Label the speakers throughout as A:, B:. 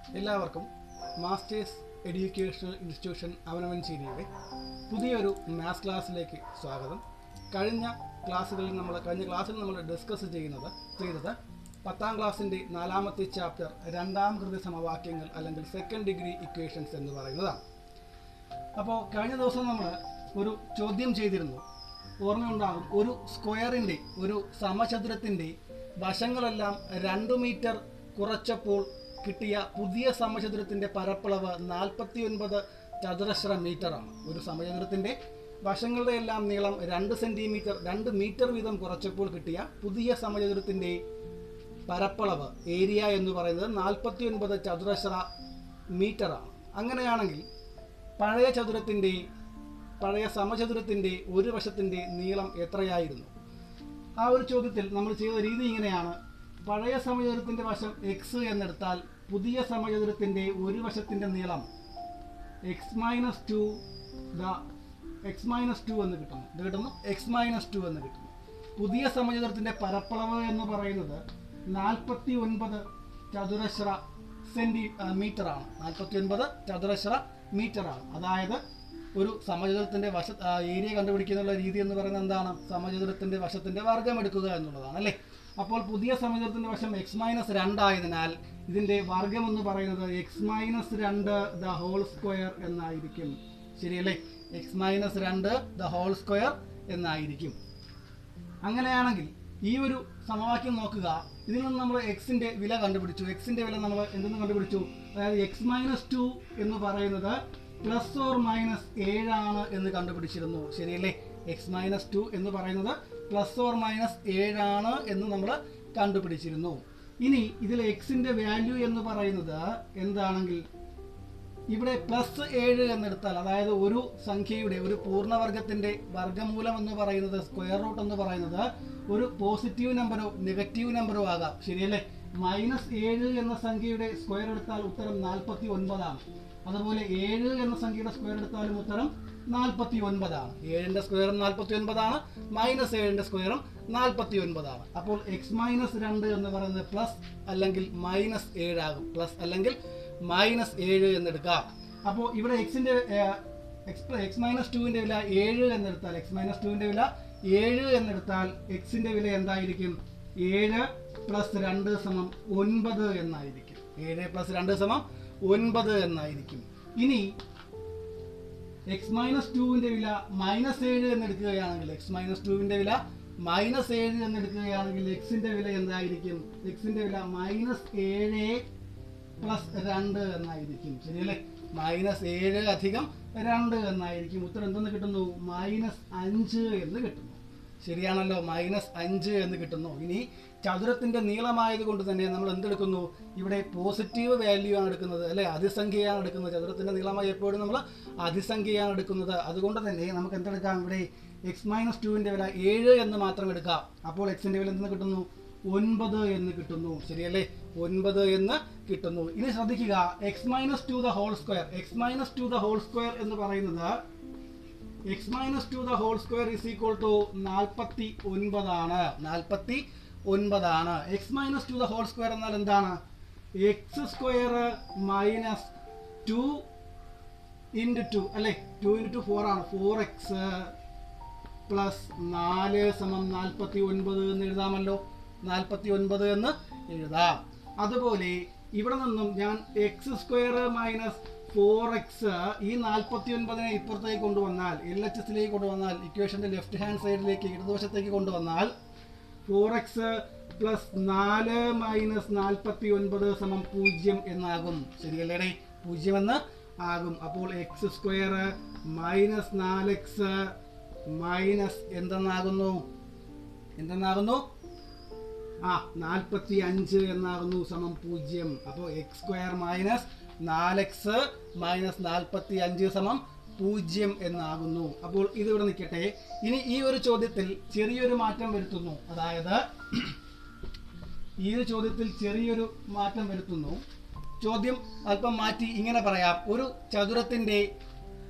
A: എല്ലാവർക്കും masters educational institution അവനവൻചേരിയുടെ പുതിയൊരു maths ക്ലാസ്സിലേക്ക് സ്വാഗതം കഴിഞ്ഞ ക്ലാസ്സുകളിൽ നമ്മൾ കഴിഞ്ഞ ക്ലാസ്സിൽ നമ്മൾ ഡിസ്കസ് ചെയ്യുന്നത് ചെയ്തത് പത്താം ക്ലാസ്സിൻ്റെ നാലാമത്തെ ചാപ്റ്റർ രണ്ടാം കൃതി സമവാക്യങ്ങൾ അല്ലെങ്കിൽ സെക്കൻഡ് ഡിഗ്രി ഇക്വേഷൻസ് എന്ന് പറയുന്നതാണ് അപ്പോൾ കഴിഞ്ഞ ദിവസം നമ്മൾ ഒരു ചോദ്യം ചെയ്തിരുന്നു ഓർമ്മയുണ്ടാകും ഒരു സ്ക്വയറിൻ്റെ ഒരു സമചതുരത്തിൻ്റെ വശങ്ങളെല്ലാം രണ്ട് മീറ്റർ കുറച്ചപ്പോൾ കിട്ടിയ പുതിയ സമചതുരത്തിൻ്റെ പരപ്പളവ് നാൽപ്പത്തി ഒൻപത് ചതുരശ്ര മീറ്ററാണ് ഒരു സമചതുരത്തിൻ്റെ വശങ്ങളുടെ എല്ലാം നീളം രണ്ട് സെൻറ്റിമീറ്റർ രണ്ട് മീറ്റർ വീതം കുറച്ചപ്പോൾ കിട്ടിയ പുതിയ സമചതുരത്തിൻ്റെ പരപ്പളവ് ഏരിയ എന്ന് പറയുന്നത് നാൽപ്പത്തി ഒൻപത് ചതുരശ്ര മീറ്ററാണ് അങ്ങനെയാണെങ്കിൽ പഴയ ചതുരത്തിൻ്റെ പഴയ സമചതുരത്തിൻ്റെ ഒരു വശത്തിൻ്റെ നീളം എത്രയായിരുന്നു ആ ഒരു ചോദ്യത്തിൽ നമ്മൾ ചെയ്ത രീതി ഇങ്ങനെയാണ് പഴയ സമചതുരത്തിൻ്റെ വശം എക്സ് എന്നെടുത്താൽ പുതിയ സമചതുരത്തിൻ്റെ ഒരു വശത്തിൻ്റെ നീളം x minus two the x minus two എന്ന് കിട്ടുന്നു ഇത് കിട്ടുന്നു എക്സ് മൈനസ് ടു എന്ന് കിട്ടുന്നു പുതിയ സമചതുരത്തിൻ്റെ പരപ്പളവ് എന്ന് പറയുന്നത് നാൽപ്പത്തി ഒൻപത് ചതുരശ്ര സെൻറ്റി മീറ്റർ ആണ് നാൽപ്പത്തി ഒൻപത് ചതുരശ്ര മീറ്റർ ആണ് അതായത് ഒരു സമചതുരത്തിൻ്റെ വശ ആ, ഏരിയ കണ്ടുപിടിക്കാനുള്ള രീതി എന്ന് പറയുന്നത് എന്താണ് സമചതുരത്തിൻ്റെ വശത്തിൻ്റെ വർഗം എടുക്കുക എന്നുള്ളതാണ് അല്ലേ അപ്പോൾ പുതിയ സമചതുരത്തിൻ്റെ വശം എക്സ് മൈനസ് രണ്ടായതിനാൽ ഇതിൻ്റെ വർഗം എന്ന് പറയുന്നത് എക്സ് മൈനസ് രണ്ട് ദ ഹോൾ സ്ക്വയർ എന്നായിരിക്കും ശരിയല്ലേ എക്സ് മൈനസ് രണ്ട് ദ ഹോൾ സ്ക്വയർ എന്നായിരിക്കും അങ്ങനെയാണെങ്കിൽ ഈ ഒരു സമവാക്യം നോക്കുക ഇതിൽ നിന്ന് നമ്മൾ എക്സിന്റെ വില കണ്ടുപിടിച്ചു എക്സിന്റെ വില നമ്മൾ എന്തെന്ന് കണ്ടുപിടിച്ചു അതായത് എക്സ് മൈനസ് ടു എന്ന് പറയുന്നത് പ്ലസ് ഓർ മൈനസ് ഏഴാണ് എന്ന് കണ്ടുപിടിച്ചിരുന്നു ശരിയല്ലേ എക്സ് മൈനസ് ടു എന്ന് പറയുന്നത് പ്ലസ് ഓർ മൈനസ് ഏഴാണ് എന്ന് നമ്മൾ കണ്ടുപിടിച്ചിരുന്നു ഇനി ഇതിൽ എക്സിന്റെ വാല്യൂ എന്ന് പറയുന്നത് എന്താണെങ്കിൽ ഇവിടെ പ്ലസ് ഏഴ് എന്നെടുത്താൽ അതായത് ഒരു സംഖ്യയുടെ ഒരു പൂർണ്ണവർഗത്തിന്റെ വർഗമൂലം എന്ന് പറയുന്നത് സ്ക്വയർ റൂട്ട് എന്ന് പറയുന്നത് ഒരു പോസിറ്റീവ് നമ്പറോ നെഗറ്റീവ് നമ്പറോ ആകാം ശരിയല്ലേ മൈനസ് ഏഴ് എന്ന സംഖ്യയുടെ സ്ക്വയർ എടുത്താൽ ഉത്തരം നാൽപ്പത്തി ഒൻപതാണ് അതുപോലെ ഏഴ് എന്ന സംഖ്യയുടെ സ്ക്വയർ എടുത്താലും ഉത്തരം നാൽപ്പത്തി ഒൻപതാണ് ഏഴിന്റെ സ്ക്വയറും നാൽപ്പത്തി ഒൻപതാണ് മൈനസ് ഏഴിന്റെ സ്ക്വയറും നാൽപ്പത്തി ഒൻപതാണ് അപ്പോൾ എക്സ് മൈനസ് രണ്ട് എന്ന് പറയുന്നത് പ്ലസ് അല്ലെങ്കിൽ മൈനസ് ഏഴാകും പ്ലസ് അല്ലെങ്കിൽ മൈനസ് ഏഴ് എന്നെടുക്കാം അപ്പോൾ ഇവിടെ എക്സിന്റെ എക്സ് എക്സ് മൈനസ് ടുവിന്റെ വില ഏഴ് എന്നെടുത്താൽ എക്സ് മൈനസ് ടുവിന്റെ വില ഏഴ് എന്നെടുത്താൽ എക്സിന്റെ വില എന്തായിരിക്കും ഏഴ് പ്ലസ് രണ്ട് സമം ഒൻപത് എന്നായിരിക്കും ഏഴ് പ്ലസ് രണ്ട് സമം ഒൻപത് എന്നായിരിക്കും ഇനി എക്സ് മൈനസ് ടുവിന്റെ വില മൈനസ് ഏഴ് എന്ന് എടുക്കുകയാണെങ്കിൽ എക്സ് മൈനസ് ടുവിന്റെ വില മൈനസ് ഏഴ് എന്ന് എടുക്കുകയാണെങ്കിൽ എക്സിന്റെ വില എന്തായിരിക്കും എക്സിന്റെ വില മൈനസ് ഏഴ് പ്ലസ് രണ്ട് എന്നായിരിക്കും ശരിയല്ലേ മൈനസ് ഏഴ് അധികം രണ്ട് എന്നായിരിക്കും ഉത്തരം എന്തെന്ന് കിട്ടുന്നു മൈനസ് അഞ്ച് എന്ന് കിട്ടുന്നു ശരിയാണല്ലോ മൈനസ് അഞ്ച് എന്ന് കിട്ടുന്നു ഇനി ചതുരത്തിന്റെ നീളമായത് കൊണ്ട് തന്നെ നമ്മൾ എന്തെടുക്കുന്നു ഇവിടെ പോസിറ്റീവ് വാല്യൂ ആണ് എടുക്കുന്നത് അല്ലെ അതിസംഖ്യയാണ് എടുക്കുന്നത് ചതുരത്തിന്റെ നീളമായി എപ്പോഴും നമ്മൾ അതിസംഖ്യയാണ് എടുക്കുന്നത് അതുകൊണ്ട് തന്നെ നമുക്ക് എന്തെടുക്കാം ഇവിടെ എക്സ് മൈനസ് ടുവിന്റെ വില ഏഴ് എന്ന് മാത്രം എടുക്കാം അപ്പോൾ എക്സിന്റെ വില എന്തെന്ന് കിട്ടുന്നു ഒൻപത് എന്ന് കിട്ടുന്നു ശരിയല്ലേ ഒൻപത് എന്ന് കിട്ടുന്നു ഇനി ശ്രദ്ധിക്കുക x minus two the whole square x minus two the whole square എന്ന് പറയുന്നത് x minus two the whole square is equal to നാൽപ്പത്തി ഒൻപതാണ് നാൽപ്പത്തി ഒൻപതാണ് x minus two the whole square എന്നാൽ എന്താണ് x square minus two into two അല്ലേ two into two four ആണ് ഫോർ എക്സ് പ്ലസ് നാല് സമം നാൽപ്പത്തി ഒൻപത് എന്ന് എഴുതാമല്ലോ നാൽപ്പത്തി ഒൻപത് എന്ന് എഴുതാം അതുപോലെ ഇവിടെ നിന്നും ഞാൻ x square minus four x ഈ നാൽപ്പത്തി ഒൻപതിനെ ഇപ്പുറത്തേക്ക് കൊണ്ടുവന്നാൽ എൽ എച്ച് എസിലേക്ക് കൊണ്ടുവന്നാൽ ഇക്വേഷന്റെ ലെഫ്റ്റ് ഹാൻഡ് സൈഡിലേക്ക് ഇടതുവശത്തേക്ക് കൊണ്ടുവന്നാൽ ഫോർ എക്സ് പ്ലസ് നാല് മൈനസ് നാൽപ്പത്തി ഒൻപത് സമം പൂജ്യം എന്നാകും ശരിയല്ലേടേ പൂജ്യം എന്ന് ആകും അപ്പോൾ എക്സ് സ്ക്വയർ മൈനസ് നാല് എക്സ് മൈനസ് എന്തെന്നാകുന്നു എന്തെന്നാകുന്നു ആ നാൽപ്പത്തി അഞ്ച് എന്നാകുന്നു സമം പൂജ്യം അപ്പോൾ എക്സ് സ്ക്വയർ മൈനസ് നാല് എക്സ് മൈനസ് നാൽപ്പത്തി അഞ്ച് സമം പൂജ്യം എന്നാകുന്നു അപ്പോൾ ഇതിവിടെ നിൽക്കട്ടെ ഇനി ഈ ഒരു ചോദ്യത്തിൽ ചെറിയൊരു മാറ്റം വരുത്തുന്നു അതായത് ഈ ഒരു ചോദ്യത്തിൽ ചെറിയൊരു മാറ്റം വരുത്തുന്നു ചോദ്യം അല്പം മാറ്റി ഇങ്ങനെ പറയാം ഒരു ചതുരത്തിൻ്റെ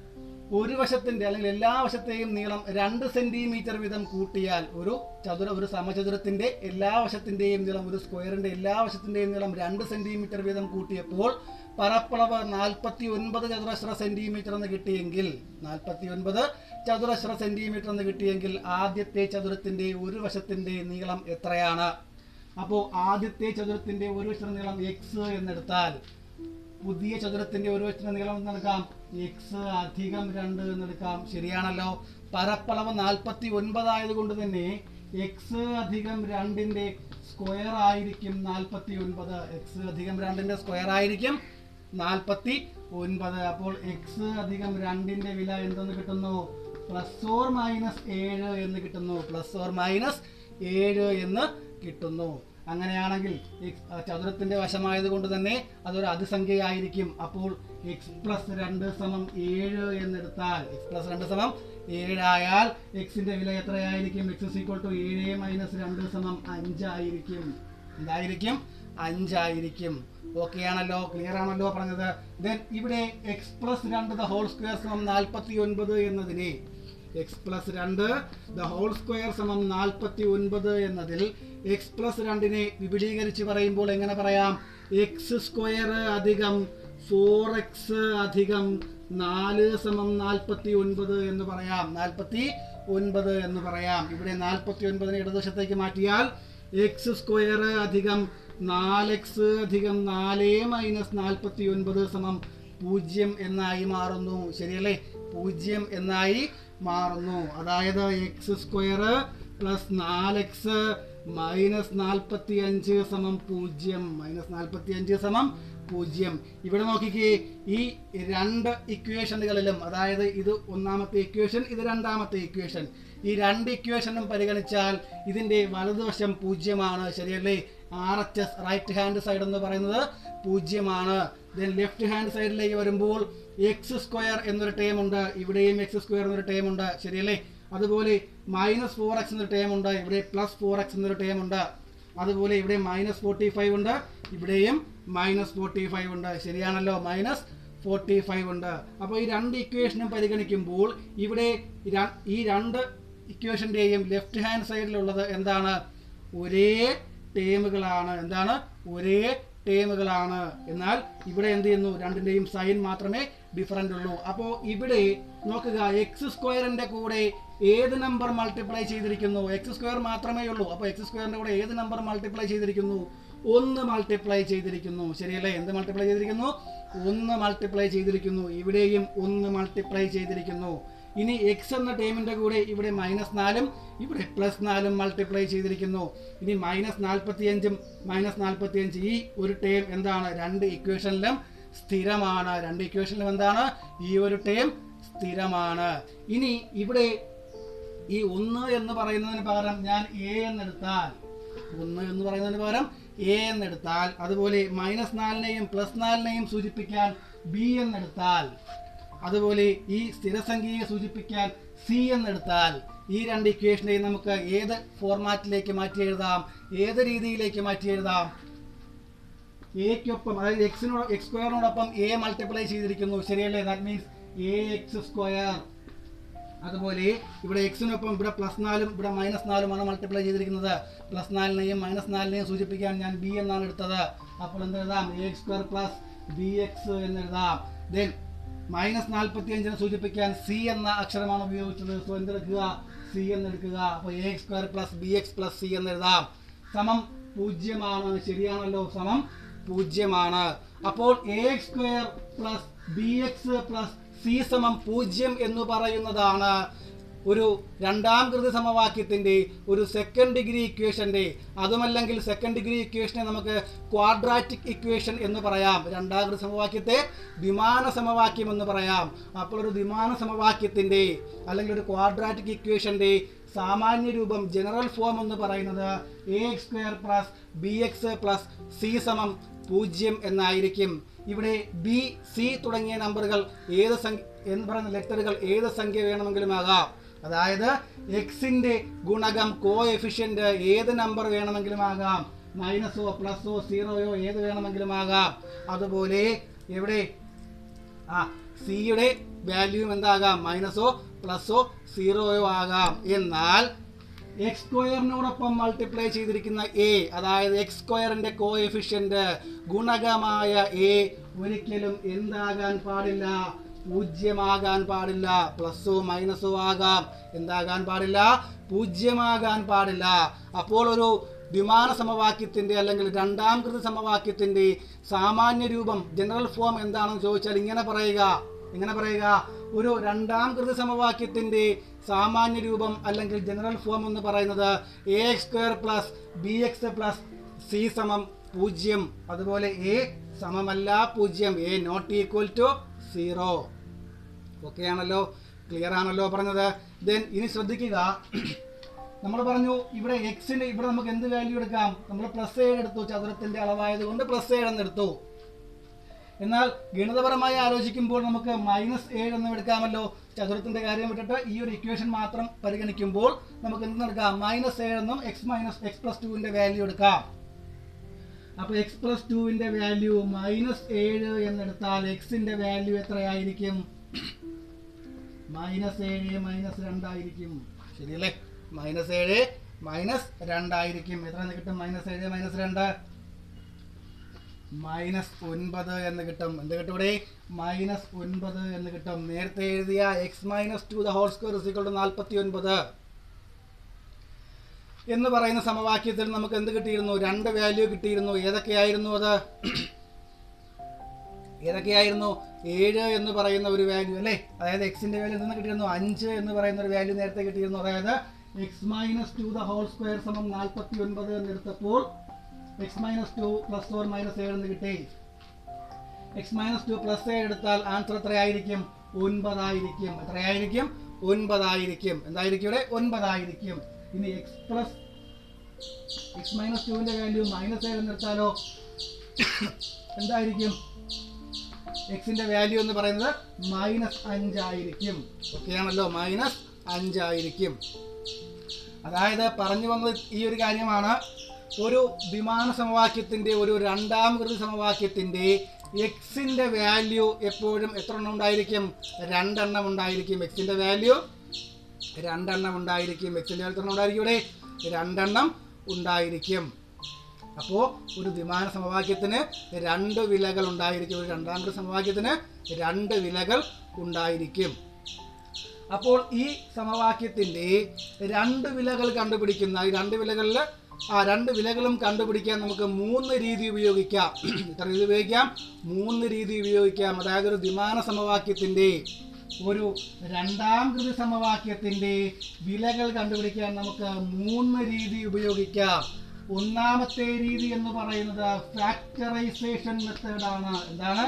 A: ഒരു വശത്തിന്റെ അല്ലെങ്കിൽ എല്ലാ വശത്തെയും നീളം രണ്ട് സെന്റിമീറ്റർ വീതം കൂട്ടിയാൽ ഒരു ചതുര ഒരു സമചതുരത്തിന്റെ എല്ലാ വശത്തിന്റെയും നീളം ഒരു സ്ക്വയറിന്റെ എല്ലാ വശത്തിന്റെയും നീളം രണ്ട് സെന്റിമീറ്റർ വീതം കൂട്ടിയപ്പോൾ പരപ്പളവ് നാൽപ്പത്തി ഒൻപത് ചതുരശ്ര സെന്റിമീറ്റർ എന്ന് കിട്ടിയെങ്കിൽ നാൽപ്പത്തി ഒൻപത് ചതുരശ്ര സെന്റിമീറ്റർ എന്ന് കിട്ടിയെങ്കിൽ ആദ്യത്തെ ചതുരത്തിന്റെ ഒരു വശത്തിന്റെ നീളം എത്രയാണ് അപ്പോൾ ആദ്യത്തെ ചതുരത്തിന്റെ ഒരു വശത്തിന്റെ നീളം എക്സ് എന്നെടുത്താൽ പുതിയ ചതുരത്തിന്റെ ഒരു വശത്തിന്റെ നീളം എന്നെടുക്കാം എക്സ് അധികം രണ്ട് എന്നെടുക്കാം ശരിയാണല്ലോ പരപ്പളവ് നാൽപ്പത്തി ഒൻപതായത് കൊണ്ട് തന്നെ എക്സ് അധികം രണ്ടിന്റെ സ്ക്വയർ ആയിരിക്കും നാൽപ്പത്തി ഒൻപത് എക്സ് അധികം രണ്ടിന്റെ സ്ക്വയർ ആയിരിക്കും നാൽപ്പത്തി ഒൻപത് അപ്പോൾ എക്സ് അധികം രണ്ടിന്റെ വില എന്തെന്ന് കിട്ടുന്നു പ്ലസ് ഓർ മൈനസ് ഏഴ് എന്ന് കിട്ടുന്നു പ്ലസ് ഓർ മൈനസ് ഏഴ് എന്ന് കിട്ടുന്നു അങ്ങനെയാണെങ്കിൽ x ആ, ചതുരത്തിന്റെ വശമായത് കൊണ്ട് തന്നെ അതൊരു അതിസംഖ്യയായിരിക്കും അപ്പോൾ എക്സ് പ്ലസ് രണ്ട് സമം ഏഴ് എന്നെടുത്താൽ എക്സ് പ്ലസ് രണ്ട് സമം ഏഴായാൽ എക്സിന്റെ വില എത്രയായിരിക്കും എക്സ് ഈക്വൽ ടു ഏഴ് മൈനസ് രണ്ട് സമം അഞ്ചായിരിക്കും എന്തായിരിക്കും അഞ്ചായിരിക്കും ഓക്കെ ആണല്ലോ ക്ലിയർ ആണല്ലോ പറഞ്ഞത് ദെൻ ഇവിടെ എക്സ് പ്ലസ് രണ്ട് ദ ഹോൾ സ്ക്വയർ സമം നാൽപ്പത്തി ഒൻപത് എന്നതിനെ എക്സ് പ്ലസ് രണ്ട് ദ ഹോൾ സ്ക്വയർ സമം നാൽപ്പത്തി ഒൻപത് എന്നതിൽ എക്സ് പ്ലസ് രണ്ടിനെ വിപുലീകരിച്ച് പറയുമ്പോൾ എങ്ങനെ പറയാം എക്സ് സ്ക്വയർ അധികം ഫോർ എക്സ് അധികം നാല് സമം നാൽപ്പത്തി ഒൻപത് എന്ന് പറയാം നാൽപ്പത്തി ഒൻപത് എന്ന് പറയാം ഇവിടെ നാൽപ്പത്തി ഒൻപതിനെ ഇടതുവശത്തേക്ക് മാറ്റിയാൽ എക്സ് സ്ക്വയർ അധികം നാല് എക്സ് അധികം നാല് മൈനസ് നാൽപ്പത്തി ഒൻപത് സമം പൂജ്യം എന്നായി മാറുന്നു ശരിയല്ലേ പൂജ്യം എന്നായി മാറുന്നു അതായത് എക്സ് സ്ക്വയർ പ്ലസ് നാല് എക്സ് മൈനസ് നാൽപ്പത്തി അഞ്ച് സമം പൂജ്യം മൈനസ് നാൽപ്പത്തി അഞ്ച് സമം പൂജ്യം ഇവിടെ നോക്കിക്കേ ഈ രണ്ട് ഇക്വേഷനുകളിലും അതായത് ഇത് ഒന്നാമത്തെ ഇക്വേഷൻ ഇത് രണ്ടാമത്തെ ഇക്വേഷൻ ഈ രണ്ട് ഇക്വേഷനും പരിഗണിച്ചാൽ ഇതിന്റെ വലതുവശം പൂജ്യമാണ് ശരിയല്ലേ R H S right hand side എന്ന് പറയുന്നത് പൂജ്യമാണ് ദെൻ ലെഫ്റ്റ് ഹാൻഡ് സൈഡിലേക്ക് വരുമ്പോൾ എക്സ് സ്ക്വയർ എന്നൊരു ടേം ഉണ്ട് ഇവിടെയും എക്സ് സ്ക്വയർ എന്നൊരു ടേം ഉണ്ട് ശരിയല്ലേ അതുപോലെ മൈനസ് ഫോർ എക്സ് എന്നൊരു ടേം ഉണ്ട് ഇവിടെ പ്ലസ് ഫോർ എക്സ് എന്നൊരു ടേം ഉണ്ട് അതുപോലെ ഇവിടെ മൈനസ് ഫോർട്ടി ഫൈവ് ഉണ്ട് ഇവിടെയും മൈനസ് ഫോർട്ടി ഫൈവ് ഉണ്ട് ശരിയാണല്ലോ മൈനസ് ഫോർട്ടി ഫൈവ് ഉണ്ട് അപ്പോൾ ഈ രണ്ട് ഇക്വേഷനും പരിഗണിക്കുമ്പോൾ ഇവിടെ ര- ഈ രണ്ട് ഇക്വേഷൻ്റെയും ലെഫ്റ്റ് ഹാൻഡ് സൈഡിലുള്ളത് എന്താണ് ഒരേ ടേമുകളാണ് എന്താണ് ഒരേ ടേമുകളാണ് എന്നാൽ ഇവിടെ എന്ത് ചെയ്യുന്നു രണ്ടിൻ്റെയും സൈൻ മാത്രമേ ഡിഫറൻ്റ് ഉള്ളൂ അപ്പോൾ ഇവിടെ നോക്കുക എക്സ് സ്ക്വയറിൻ്റെ കൂടെ ഏത് നമ്പർ മൾട്ടിപ്ലൈ ചെയ്തിരിക്കുന്നു എക്സ് സ്ക്വയർ മാത്രമേ ഉള്ളൂ അപ്പോൾ എക്സ് സ്ക്വയറിൻ്റെ കൂടെ ഏത് നമ്പർ മൾട്ടിപ്ലൈ ചെയ്തിരിക്കുന്നു ഒന്ന് മൾട്ടിപ്ലൈ ചെയ്തിരിക്കുന്നു ശരിയല്ലേ എന്ത് മൾട്ടിപ്ലൈ ചെയ്തിരിക്കുന്നു ഒന്ന് മൾട്ടിപ്ലൈ ചെയ്തിരിക്കുന്നു ഇവിടെയും ഒന്ന് മൾട്ടിപ്ലൈ ചെയ്തിരിക്കുന്നു ഇനി എക്സ് എന്ന ടേമിന്റെ കൂടെ ഇവിടെ മൈനസ് നാലും ഇവിടെ പ്ലസ് നാലും മൾട്ടിപ്ലൈ ചെയ്തിരിക്കുന്നു ഇനി മൈനസ് നാൽപ്പത്തി അഞ്ചും മൈനസ് നാൽപ്പത്തി അഞ്ച് ഈ ഒരു ടേം എന്താണ് രണ്ട് ഇക്വേഷനിലും സ്ഥിരമാണ് രണ്ട് ഇക്വേഷനിലും എന്താണ് ഈ ഒരു ടേം സ്ഥിരമാണ് ഇനി ഇവിടെ ഈ ഒന്ന് എന്ന് പറയുന്നതിന് പകരം ഞാൻ എ എന്നെടുത്താൽ ഒന്ന് എന്ന് പറയുന്നതിന് പകരം എ എന്നെടുത്താൽ അതുപോലെ മൈനസ് നാലിനെയും പ്ലസ് നാലിനെയും സൂചിപ്പിക്കാൻ ബി എന്നെടുത്താൽ അതുപോലെ ഈ സ്ഥിരസംഖ്യയെ സൂചിപ്പിക്കാൻ സി എന്നെടുത്താൽ ഈ രണ്ട് ഇക്വേഷനെയും നമുക്ക് ഏത് ഫോർമാറ്റിലേക്ക് മാറ്റി എഴുതാം ഏത് രീതിയിലേക്ക് മാറ്റി എഴുതാം എക്കൊപ്പം അതായത് എക്സിനോട് എക്സ് സ്ക്വയറിനോടൊപ്പം എ മൾട്ടിപ്ലൈ ചെയ്തിരിക്കുന്നു ശരിയല്ലേ that means a x square അതുപോലെ ഇവിടെ എക്സിനൊപ്പം ഇവിടെ പ്ലസ് നാലും ഇവിടെ മൈനസ് നാലുമാണ് മൾട്ടിപ്ലൈ ചെയ്തിരിക്കുന്നത് പ്ലസ് നാലിനെയും മൈനസ് നാലിനെയും സൂചിപ്പിക്കാൻ ഞാൻ ബി എന്നാണ് എടുത്തത് അപ്പോൾ എന്ത് എഴുതാം a x square plus b x എന്ന് എഴുതാം ദെൻ മൈനസ് നാൽപ്പത്തി അഞ്ചിനെ സൂചിപ്പിക്കാൻ സി എന്ന അക്ഷരമാണ് ഉപയോഗിച്ചത് സോ എന്തെടുക്കുക സി എന്നെടുക്കുക അപ്പോൾ a x square plus b x plus c എന്ന് എഴുതാം സമം പൂജ്യമാണ് ശരിയാണല്ലോ സമം പൂജ്യമാണ് അപ്പോൾ a x square plus b x plus c സമം പൂജ്യം എന്ന് പറയുന്നതാണ് ഒരു രണ്ടാം കൃതി സമവാക്യത്തിന്റെ ഒരു സെക്കൻഡ് ഡിഗ്രി ഇക്വേഷന്റെ അതുമല്ലെങ്കിൽ സെക്കൻഡ് ഡിഗ്രി ഇക്വേഷനെ നമുക്ക് ക്വാഡ്രാറ്റിക് ഇക്വേഷൻ എന്ന് പറയാം രണ്ടാം കൃതി സമവാക്യത്തെ ദ്വിമാന സമവാക്യം എന്ന് പറയാം അപ്പോൾ ഒരു ദ്വിമാന സമവാക്യത്തിന്റെ അല്ലെങ്കിൽ ഒരു ക്വാഡ്രാറ്റിക് ഇക്വേഷന്റെ സാമാന്യ രൂപം ജനറൽ ഫോം എന്ന് പറയുന്നത് a x square plus b x plus c സമം പൂജ്യം എന്നായിരിക്കും ഇവിടെ ബി സി തുടങ്ങിയ നമ്പറുകൾ ഏത് സംഖ്യ എന്ന് പറയുന്ന ലെറ്ററുകൾ ഏത് സംഖ്യ വേണമെങ്കിലും ആകാം അതായത് എക്സിന്റെ ഗുണകം കോ എഫിഷ്യന്റ് ഏത് നമ്പർ വേണമെങ്കിലും ആകാം മൈനസോ പ്ലസോ സീറോയോ ഏത് വേണമെങ്കിലും ആകാം അതുപോലെ എവിടെ ആ സിയുടെ വാല്യൂവും എന്താകാം മൈനസോ പ്ലസോ സീറോയോ ആകാം എന്നാൽ എക്സ് സ്ക്വയറിനോടൊപ്പം മൾട്ടിപ്ലൈ ചെയ്തിരിക്കുന്ന എ അതായത് എക്സ് സ്ക്വയറിന്റെ കോഎഫിഷ്യന്റ് ഗുണകമായ എ ഒരിക്കലും എന്താകാൻ പാടില്ല പൂജ്യമാകാൻ പാടില്ല പ്ലസോ മൈനസോ ആകാം എന്താകാൻ പാടില്ല പൂജ്യമാകാൻ പാടില്ല അപ്പോൾ ഒരു ദ്വിമാന സമവാക്യത്തിന്റെ അല്ലെങ്കിൽ രണ്ടാം കൃതി സമവാക്യത്തിന്റെ സാമാന്യ രൂപം ജനറൽ ഫോം എന്താണെന്ന് ചോദിച്ചാൽ ഇങ്ങനെ പറയുക ഇങ്ങനെ പറയുക ഒരു രണ്ടാം കൃതി സമവാക്യത്തിന്റെ സാമാന്യ രൂപം അല്ലെങ്കിൽ ജനറൽ ഫോം എന്ന് പറയുന്നത് a x square plus b x plus c സമം പൂജ്യം അതുപോലെ എ സമമല്ല പൂജ്യം a not equal to zero okay ആണല്ലോ ക്ലിയർ ആണല്ലോ പറഞ്ഞത് ദെൻ ഇനി ശ്രദ്ധിക്കുക നമ്മൾ പറഞ്ഞു ഇവിടെ എക്സിന് ഇവിടെ നമുക്ക് എന്ത് വാല്യൂ എടുക്കാം നമ്മൾ പ്ലസ് ഏഴ് എടുത്തു ചതുരത്തിന്റെ അളവായത് കൊണ്ട് പ്ലസ് ഏഴ് എന്ന് എടുത്തു എന്നാൽ ഗണിതപരമായി ആലോചിക്കുമ്പോൾ നമുക്ക് മൈനസ് ഏഴ് എന്ന് എടുക്കാമല്ലോ ചതുരത്തിന്റെ കാര്യം വിട്ടിട്ട് ഈ ഒരു ഇക്വേഷൻ മാത്രം പരിഗണിക്കുമ്പോൾ നമുക്ക് എന്ത് എടുക്കാം മൈനസ് ഏഴ് എന്നും എക്സ് മൈനസ് എക്സ് പ്ലസ് ടുവിന്റെ വാല്യൂ എടുക്കാം അപ്പൊ എക്സ് പ്ലസ് ടുവിന്റെ വാല്യൂ മൈനസ് ഏഴ് എന്നെടുത്താൽ എക്സിന്റെ വാല്യൂ എത്രയായിരിക്കും മൈനസ് ഏഴ് മൈനസ് രണ്ടായിരിക്കും ശരിയല്ലേ മൈനസ് ഏഴ് മൈനസ് രണ്ടായിരിക്കും എത്ര എന്ന് കിട്ടും മൈനസ് ഏഴ് മൈനസ് രണ്ട് മൈനസ് ഒൻപത് എന്ന് കിട്ടും എന്ത് കിട്ടും ഇവിടെ മൈനസ് ഒൻപത് എന്ന് കിട്ടും നേരത്തെ എഴുതിയ x minus two the whole square is equal to നാൽപ്പത്തി ഒൻപത് എന്ന് പറയുന്ന സമവാക്യത്തിൽ നമുക്ക് എന്ത് കിട്ടിയിരുന്നു രണ്ട് വാല്യൂ കിട്ടിയിരുന്നു ഏതൊക്കെയായിരുന്നു അത് ഏതൊക്കെയായിരുന്നു ഏഴ് എന്ന് പറയുന്ന ഒരു വാല്യൂ അല്ലേ അതായത് എക്സിന്റെ വാല്യൂ നിന്ന് കിട്ടിയിരുന്നു അഞ്ച് എന്ന് പറയുന്ന ഒരു വാല്യൂ നേരത്തെ കിട്ടിയിരുന്നു അതായത് x minus two the whole square സമം നാൽപ്പത്തി ഒൻപത് എന്ന് എടുത്തപ്പോൾ x minus two plus four minus ഏഴ് എന്ന് കിട്ടി എക്സ് മൈനസ് ടു പ്ലസ് ഏഴ് എടുത്താൽ ആൻസർ എത്രയായിരിക്കും ഒൻപതായിരിക്കും എത്രയായിരിക്കും ഒൻപതായിരിക്കും എന്തായിരിക്കും ഇവിടെ ഒൻപതായിരിക്കും ഇനി എക്സ് പ്ലസ് എക്സ് മൈനസ് ടുവിന്റെ വാല്യൂ മൈനസ് ഏഴ് എന്ന് എടുത്താലോ എന്തായിരിക്കും എക്സിന്റെ വാല്യൂ എന്ന് പറയുന്നത് മൈനസ് അഞ്ചായിരിക്കും ഓക്കെ ആണല്ലോ മൈനസ് അഞ്ചായിരിക്കും അതായത് പറഞ്ഞു വന്നത് ഈ ഒരു കാര്യമാണ് ഒരു വിമാന സമവാക്യത്തിന്റെ ഒരു രണ്ടാം കൃതി സമവാക്യത്തിന്റെ എക്സിന്റെ വാല്യൂ എപ്പോഴും എത്ര എണ്ണം ഉണ്ടായിരിക്കും രണ്ടെണ്ണം ഉണ്ടായിരിക്കും എക്സിന്റെ വാല്യൂ രണ്ടെണ്ണം ഉണ്ടായിരിക്കും എക്സിന്റെ വാല്യൂ എത്ര എണ്ണം ഉണ്ടായിരിക്കും ഇവിടെ രണ്ടെണ്ണം ഉണ്ടായിരിക്കും അപ്പോൾ ഒരു ദ്വിമാന സമവാക്യത്തിന് രണ്ട് വിലകൾ ഉണ്ടായിരിക്കും ഒരു രണ്ടാം കൃതി സമവാക്യത്തിന് രണ്ട് വിലകൾ ഉണ്ടായിരിക്കും അപ്പോൾ ഈ സമവാക്യത്തിന്റെ രണ്ട് വിലകൾ കണ്ടുപിടിക്കുന്ന ഈ രണ്ട് വിലകളിൽ ആ രണ്ട് വിലകളും കണ്ടുപിടിക്കാൻ നമുക്ക് മൂന്ന് രീതി ഉപയോഗിക്കാം എത്ര രീതി ഉപയോഗിക്കാം മൂന്ന് രീതി ഉപയോഗിക്കാം അതായത് ഒരു ദ്വിമാന സമവാക്യത്തിന്റെ ഒരു രണ്ടാം കൃതി സമവാക്യത്തിന്റെ വിലകൾ കണ്ടുപിടിക്കാൻ നമുക്ക് മൂന്ന് രീതി ഉപയോഗിക്കാം ഒന്നാമത്തെ രീതി എന്ന് പറയുന്നത് ഫാക്ടറൈസേഷൻ മെത്തേഡാണ് എന്താണ്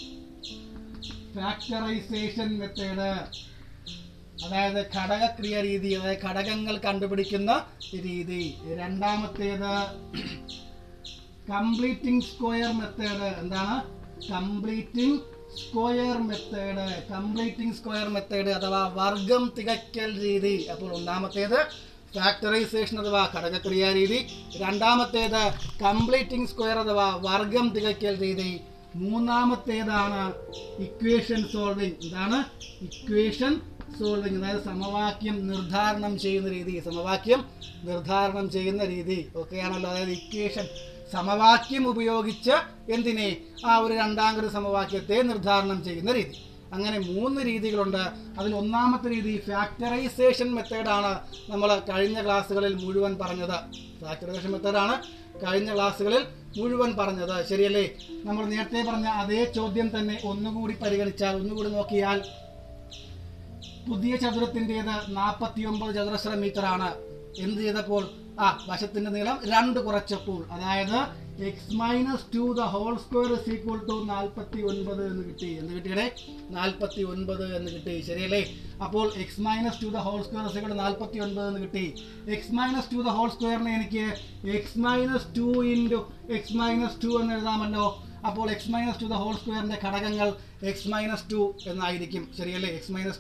A: ഫാക്ടറൈസേഷൻ മെത്തേഡ് അതായത് ഘടകക്രിയ രീതി അതായത് ഘടകങ്ങൾ കണ്ടുപിടിക്കുന്ന രീതി രണ്ടാമത്തേത് കംപ്ലീറ്റിംഗ് സ്ക്വയർ മെത്തേഡ് എന്താണ് completing square method completing square method അഥവാ വർഗം തികയ്ക്കൽ രീതി അപ്പോൾ ഒന്നാമത്തേത് ഫാക്ടറൈസേഷൻ അഥവാ ഘടകക്രിയ രീതി രണ്ടാമത്തേത് കംപ്ലീറ്റിംഗ് സ്ക്വയർ അഥവാ വർഗം തികയ്ക്കൽ രീതി മൂന്നാമത്തേതാണ് ഇക്വേഷൻ സോൾവിങ് എന്താണ് ഇക്വേഷൻ സോൾവിങ് അതായത് സമവാക്യം നിർദ്ധാരണം ചെയ്യുന്ന രീതി സമവാക്യം നിർദ്ധാരണം ചെയ്യുന്ന രീതി ഒക്കെയാണല്ലോ അതായത് ഇക്വേഷൻ സമവാക്യം ഉപയോഗിച്ച് എന്തിനെ ആ ഒരു രണ്ടാംകൃത സമവാക്യത്തെ നിർദ്ധാരണം ചെയ്യുന്ന രീതി അങ്ങനെ മൂന്ന് രീതികളുണ്ട് അതിൽ ഒന്നാമത്തെ രീതി ഫാക്ടറൈസേഷൻ മെത്തേഡാണ് നമ്മൾ കഴിഞ്ഞ ക്ലാസ്സുകളിൽ മുഴുവൻ പറഞ്ഞത് ഫാക്ടറൈസേഷൻ മെത്തേഡാണ് കഴിഞ്ഞ ക്ലാസ്സുകളിൽ മുഴുവൻ പറഞ്ഞത് ശരിയല്ലേ നമ്മൾ നേരത്തെ പറഞ്ഞ അതേ ചോദ്യം തന്നെ ഒന്നുകൂടി പരിഗണിച്ചാൽ ഒന്നുകൂടി നോക്കിയാൽ പുതിയ ചതുരത്തിൻ്റെത് നാൽപ്പത്തി ഒമ്പത് ചതുരശ്ര മീറ്റർ ആണ് എന്ത് ചെയ്തപ്പോൾ ആ വശത്തിന്റെ നീളം രണ്ട് കുറച്ചപ്പോൾ അതായത് x minus two the whole square is equal to നാൽപ്പത്തി ഒൻപത് എന്ന് കിട്ടി എന്ന് കിട്ടിയടെ നാൽപ്പത്തി ഒൻപത് എന്ന് കിട്ടി ശരിയല്ലേ അപ്പോൾ x minus two the whole square is equal to നാൽപ്പത്തി ഒൻപത് എന്ന് കിട്ടി x minus two the whole സ്ക്വയറിനെ എനിക്ക് x minus two into x minus two എന്ന് എഴുതാമല്ലോ അപ്പോൾ x minus two the whole സ്ക്വയറിന്റെ ഘടകങ്ങൾ എക്സ് മൈനസ് ടു എന്നായിരിക്കും ശരിയല്ലേ x minus two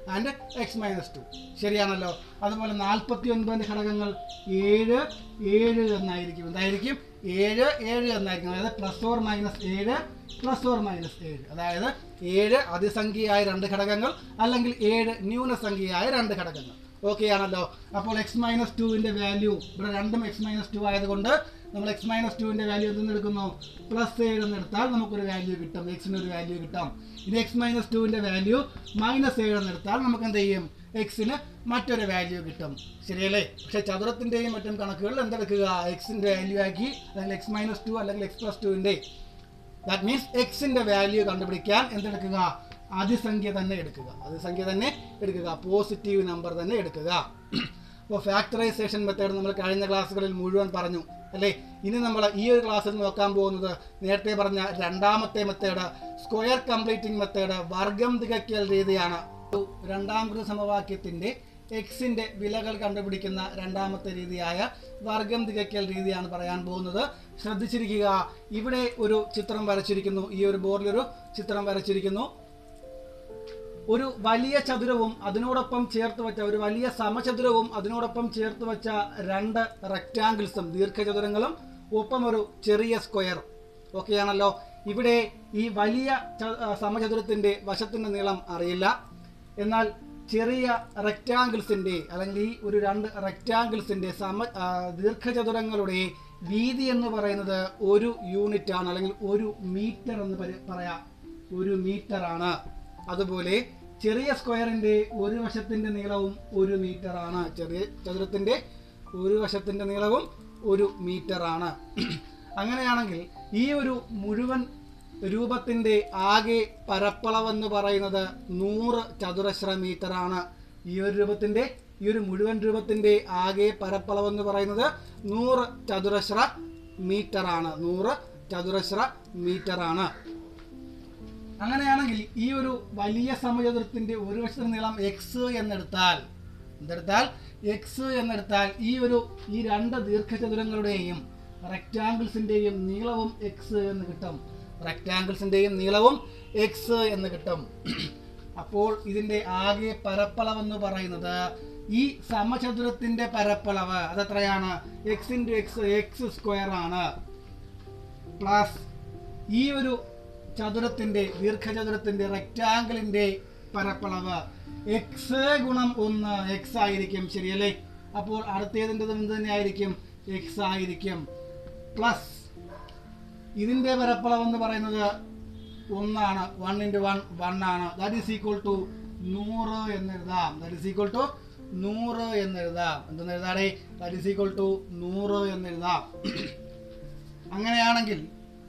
A: and x minus two ശരിയാണല്ലോ അതുപോലെ നാൽപ്പത്തി ഒൻപതിൻ്റെ ഘടകങ്ങൾ ഏഴ് ഏഴ് എന്നായിരിക്കും എന്തായിരിക്കും ഏഴ് ഏഴ് എന്നായിരിക്കും അതായത് പ്ലസ് ഓർ മൈനസ് ഏഴ് പ്ലസ് ഓർ മൈനസ് ഏഴ് അതായത് ഏഴ് അതിസംഖ്യയായ രണ്ട് ഘടകങ്ങൾ അല്ലെങ്കിൽ ഏഴ് ന്യൂനസംഖ്യയായ രണ്ട് ഘടകങ്ങൾ ഓക്കെ ആണല്ലോ അപ്പോൾ എക്സ് മൈനസ് ടുവിൻ്റെ വാല്യൂ ഇവിടെ രണ്ടും എക്സ് മൈനസ് ടു ആയതുകൊണ്ട് നമ്മൾ എക്സ് മൈനസ് ടുവിൻ്റെ വാല്യൂ എന്തെന്ന് എടുക്കുന്നു പ്ലസ് ഏഴ് എന്ന് എടുത്താൽ നമുക്കൊരു വാല്യൂ കിട്ടും എക്സിന് ഒരു വാല്യൂ കിട്ടും ഇനി എക്സ് മൈനസ് ടുവിൻ്റെ വാല്യൂ മൈനസ് ഏഴ് എന്ന് എടുത്താൽ നമുക്ക് എന്ത് ചെയ്യും എക്സിന് മറ്റൊരു വാല്യൂ കിട്ടും ശരിയല്ലേ പക്ഷേ ചതുരത്തിൻ്റെയും മറ്റും കണക്കുകളിൽ എന്തെടുക്കുക എക്സിൻ്റെ വാല്യൂ ആക്കി അല്ലെങ്കിൽ എക്സ് മൈനസ് ടു അല്ലെങ്കിൽ എക്സ് പ്ലസ് ടുവിൻ്റെ ദാറ്റ് മീൻസ് എക്സിന്റെ വാല്യൂ കണ്ടുപിടിക്കാൻ എന്തെടുക്കുക അതിസംഖ്യ തന്നെ എടുക്കുക അതിസംഖ്യ തന്നെ എടുക്കുക പോസിറ്റീവ് നമ്പർ തന്നെ എടുക്കുക അപ്പോൾ ഫാക്ടറൈസേഷൻ മെത്തേഡ് നമ്മൾ കഴിഞ്ഞ ക്ലാസ്സുകളിൽ മുഴുവൻ പറഞ്ഞു അല്ലേ ഇനി നമ്മൾ ഈ ഒരു ക്ലാസ്സിൽ നോക്കാൻ പോകുന്നത് നേരത്തെ പറഞ്ഞ രണ്ടാമത്തെ മെത്തേഡ് സ്ക്വയർ കംപ്ലീറ്റിംഗ് മെത്തേഡ് വർഗം തികയ്ക്കൽ രീതിയാണ് ഒരു രണ്ടാം കൃത സമവാക്യത്തിന്റെ എക്സിന്റെ വിലകൾ കണ്ടുപിടിക്കുന്ന രണ്ടാമത്തെ രീതിയായ വർഗം തികയ്ക്കൽ രീതിയാണ് പറയാൻ പോകുന്നത് ശ്രദ്ധിച്ചിരിക്കുക ഇവിടെ ഒരു ചിത്രം വരച്ചിരിക്കുന്നു ഈ ഒരു ബോർഡിൽ ഒരു ചിത്രം വരച്ചിരിക്കുന്നു ഒരു വലിയ ചതുരവും അതിനോടൊപ്പം ചേർത്ത് വെച്ച ഒരു വലിയ സമചതുരവും അതിനോടൊപ്പം ചേർത്ത് വെച്ച രണ്ട് റെക്റ്റാങ്കിൾസും ദീർഘചതുരങ്ങളും ഒപ്പം ഒരു ചെറിയ സ്ക്വയർ ഓക്കെയാണല്ലോ ഇവിടെ ഈ വലിയ ച- ആ, സമചതുരത്തിന്റെ വശത്തിന്റെ നീളം അറിയില്ല എന്നാൽ ചെറിയ റെക്റ്റാങ്കിൾസിന്റെ അല്ലെങ്കിൽ ഈ ഒരു രണ്ട് റെക്റ്റാങ്കിൾസിന്റെ സമ ആ, ദീർഘചതുരങ്ങളുടെ വീതി എന്ന് പറയുന്നത് ഒരു യൂണിറ്റ് ആണ് അല്ലെങ്കിൽ ഒരു മീറ്റർ എന്ന് പരി- പറയാം ഒരു മീറ്റർ ആണ് അതുപോലെ ചെറിയ സ്ക്വയറിന്റെ ഒരു വശത്തിന്റെ നീളവും ഒരു മീറ്റർ ആണ് ചെറിയ ചതുരത്തിന്റെ ഒരു വശത്തിന്റെ നീളവും ഒരു മീറ്റർ ആണ് അങ്ങനെയാണെങ്കിൽ ഈ ഒരു മുഴുവൻ രൂപത്തിന്റെ ആകെ പരപ്പളവെന്ന് പറയുന്നത് നൂറ് ചതുരശ്ര മീറ്റർ ആണ് ഈ ഒരു രൂപത്തിന്റെ ഈ ഒരു മുഴുവൻ രൂപത്തിന്റെ ആകെ പരപ്പളവെന്ന് പറയുന്നത് നൂറ് ചതുരശ്ര മീറ്റർ ആണ് നൂറ് ചതുരശ്ര മീറ്റർ ആണ് അങ്ങനെയാണെങ്കിൽ ഈ ഒരു വലിയ സമചതുരത്തിന്റെ ഒരു വശത്തിന്റെ നീളം എക്സ് എന്നെടുത്താൽ എന്തെടുത്താൽ എക്സ് എന്നെടുത്താൽ ഈ ഒരു ഈ രണ്ട് ദീർഘചതുരങ്ങളുടെയും റെക്റ്റാങ്കിൾസിന്റെയും നീളവും എക്സ് എന്ന് കിട്ടും റെക്റ്റാങ്കിൾസിന്റെയും നീളവും എക്സ് എന്ന് കിട്ടും അപ്പോൾ ഇതിന്റെ ആകെ പരപ്പളവെന്ന് പറയുന്നത് ഈ സമചതുരത്തിന്റെ പരപ്പളവ് അതെത്രയാണ് x into x x square ആണ് പ്ലസ് ഈ ഒരു ചതുരത്തിന്റെ ദീർഘചതുരത്തിന്റെ റെക്റ്റാങ്കിളിന്റെ പരപ്പളവ് എക്സ് ഗുണം ഒന്ന് എക്സ് ആയിരിക്കും ശരിയല്ലേ അപ്പോൾ അടുത്തേതിൻ്റെത് എന്ത് തന്നെ ആയിരിക്കും എക്സ് ആയിരിക്കും പ്ലസ് ഇതിന്റെ പരപ്പളവ് എന്ന് പറയുന്നത് ഒന്നാണ് വൺ ഇൻറ്റു വൺ വൺ ആണ് ദാറ്റ് ഈസ് ഈക്വൽ ടു നൂറ് എന്ന് എഴുതാം ദാറ്റ് ഈസ് ഈക്വൽ ടു നൂറ് എന്ന് എഴുതാം എന്തെന്ന് എഴുതാടേ ദാറ്റ് ഈസ് ഈക്വൽ ടു നൂറ് എന്ന് എഴുതാം അങ്ങനെയാണെങ്കിൽ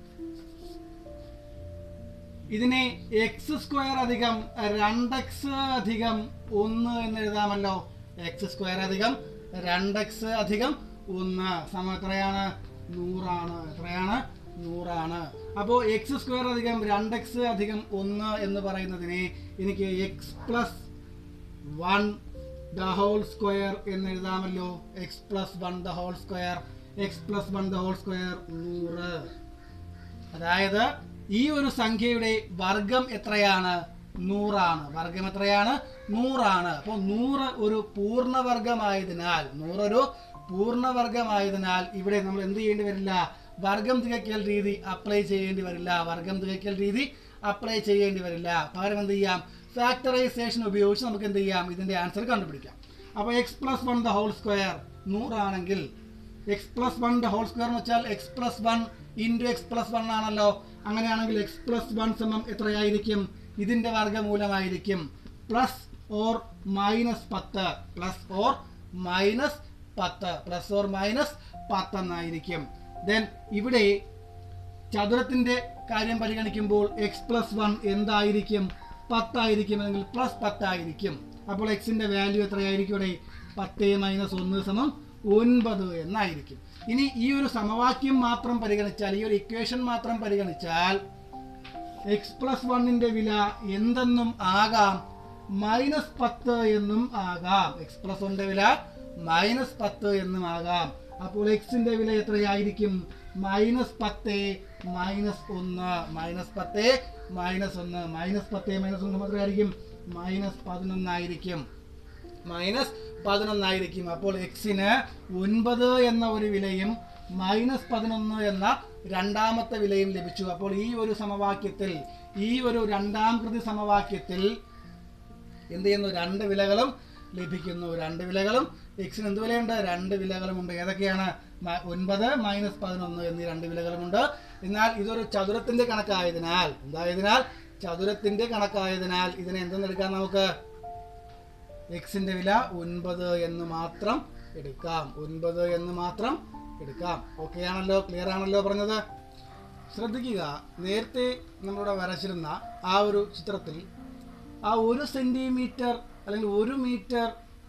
A: ഇതിനെ എക്സ് സ്ക്വയർ അധികം രണ്ട് എക്സ് അധികം ഒന്ന് എന്ന് എഴുതാമല്ലോ എക്സ് സ്ക്വയർ അധികം രണ്ട് എക്സ് അധികം ഒന്ന് സമം എത്രയാണ് നൂറാണ് എത്രയാണ് നൂറാണ് അപ്പോൾ എക്സ് സ്ക്വയർ അധികം രണ്ട് എക്സ് അധികം ഒന്ന് എന്ന് പറയുന്നതിനെ എനിക്ക് x plus one the whole square എന്ന് എഴുതാമല്ലോ x plus one the whole square x plus one the whole square നൂറ് അതായത് ഈ ഒരു സംഖ്യയുടെ വർഗം എത്രയാണ് നൂറാണ് വർഗം എത്രയാണ് നൂറാണ് അപ്പോൾ നൂറ് ഒരു പൂർണ്ണവർഗമായതിനാൽ നൂറൊരു പൂർണ്ണവർഗമായതിനാൽ ഇവിടെ നമ്മൾ എന്ത് ചെയ്യേണ്ടി വരില്ല വർഗം തികയ്ക്കൽ രീതി അപ്ലൈ ചെയ്യേണ്ടി വരില്ല വർഗം തികയ്ക്കൽ രീതി അപ്ലൈ ചെയ്യേണ്ടി വരില്ല പകരം എന്ത് ചെയ്യാം ഫാക്ടറൈസേഷൻ ഉപയോഗിച്ച് നമുക്ക് എന്ത് ചെയ്യാം ഇതിന്റെ ആൻസർ കണ്ടുപിടിക്കാം അപ്പോൾ x plus one the whole square നൂറാണെങ്കിൽ x plus one whole square എന്ന് വെച്ചാൽ x plus one into x plus one ആണല്ലോ അങ്ങനെയാണെങ്കിൽ എക്സ് പ്ലസ് വൺ സമം എത്രയായിരിക്കും ഇതിന്റെ വർഗ്ഗമൂലമായിരിക്കും പ്ലസ് ഓർ മൈനസ് പത്ത് പ്ലസ് ഓർ മൈനസ് പത്ത് പ്ലസ് ഓർ മൈനസ് പത്ത് എന്നായിരിക്കും ദെൻ ഇവിടെ ചതുരത്തിന്റെ കാര്യം പരിഗണിക്കുമ്പോൾ എക്സ് പ്ലസ് വൺ എന്തായിരിക്കും പത്തായിരിക്കും അല്ലെങ്കിൽ പ്ലസ് പത്തായിരിക്കും അപ്പോൾ എക്സിന്റെ വാല്യൂ എത്രയായിരിക്കും ഇവിടെ പത്ത് മൈനസ് ഒന്ന് സമം ഒൻപത് എന്നായിരിക്കും ഇനി ഈ ഒരു സമവാക്യം മാത്രം പരിഗണിച്ചാൽ ഈ ഒരു ഇക്വേഷൻ മാത്രം പരിഗണിച്ചാൽ എക്സ് പ്ലസ് വണ്ണിന്റെ വില എന്തെന്നും ആകാം മൈനസ് പത്ത് എന്നും ആകാം എക്സ് പ്ലസ് വണ്ണിന്റെ വില മൈനസ് പത്ത് എന്നും ആകാം അപ്പോൾ എക്സിന്റെ വില എത്രയായിരിക്കും മൈനസ് പത്ത് മൈനസ് ഒന്ന് മൈനസ് പത്ത് മൈനസ് ഒന്ന് മൈനസ് പത്ത് മൈനസ് ഒന്ന് എത്രയായിരിക്കും മൈനസ് പതിനൊന്നായിരിക്കും മൈനസ് പതിനൊന്നായിരിക്കും അപ്പോൾ എക്സിന് ഒൻപത് എന്ന ഒരു വിലയും മൈനസ് പതിനൊന്ന് എന്ന രണ്ടാമത്തെ വിലയും ലഭിച്ചു അപ്പോൾ ഈ ഒരു സമവാക്യത്തിൽ ഈ ഒരു രണ്ടാം കൃതി സമവാക്യത്തിൽ എന്ത് ചെയ്യുന്നു രണ്ട് വിലകളും ലഭിക്കുന്നു രണ്ട് വിലകളും എക്സിന് എന്ത് വിലയുണ്ട് രണ്ട് വിലകളുമുണ്ട് ഏതൊക്കെയാണ് മ- ഒൻപത് മൈനസ് പതിനൊന്ന് എന്നീ രണ്ട് വിലകളുമുണ്ട് എന്നാൽ ഇതൊരു ചതുരത്തിന്റെ കണക്കായതിനാൽ എന്തായതിനാൽ ചതുരത്തിന്റെ കണക്കായതിനാൽ ഇതിനെ എന്തെന്ന് എടുക്കാം നമുക്ക് എക്സിന്റെ വില ഒൻപത് എന്ന് മാത്രം എടുക്കാം ഒൻപത് എന്ന് മാത്രം എടുക്കാം ഓക്കെ ആണല്ലോ ക്ലിയർ ആണല്ലോ പറഞ്ഞത് ശ്രദ്ധിക്കുക നേരത്തെ നമ്മളിവിടെ വരച്ചിരുന്ന ആ ഒരു ചിത്രത്തിൽ ആ ഒരു സെൻറ്റിമീറ്റർ അല്ലെങ്കിൽ ഒരു മീറ്റർ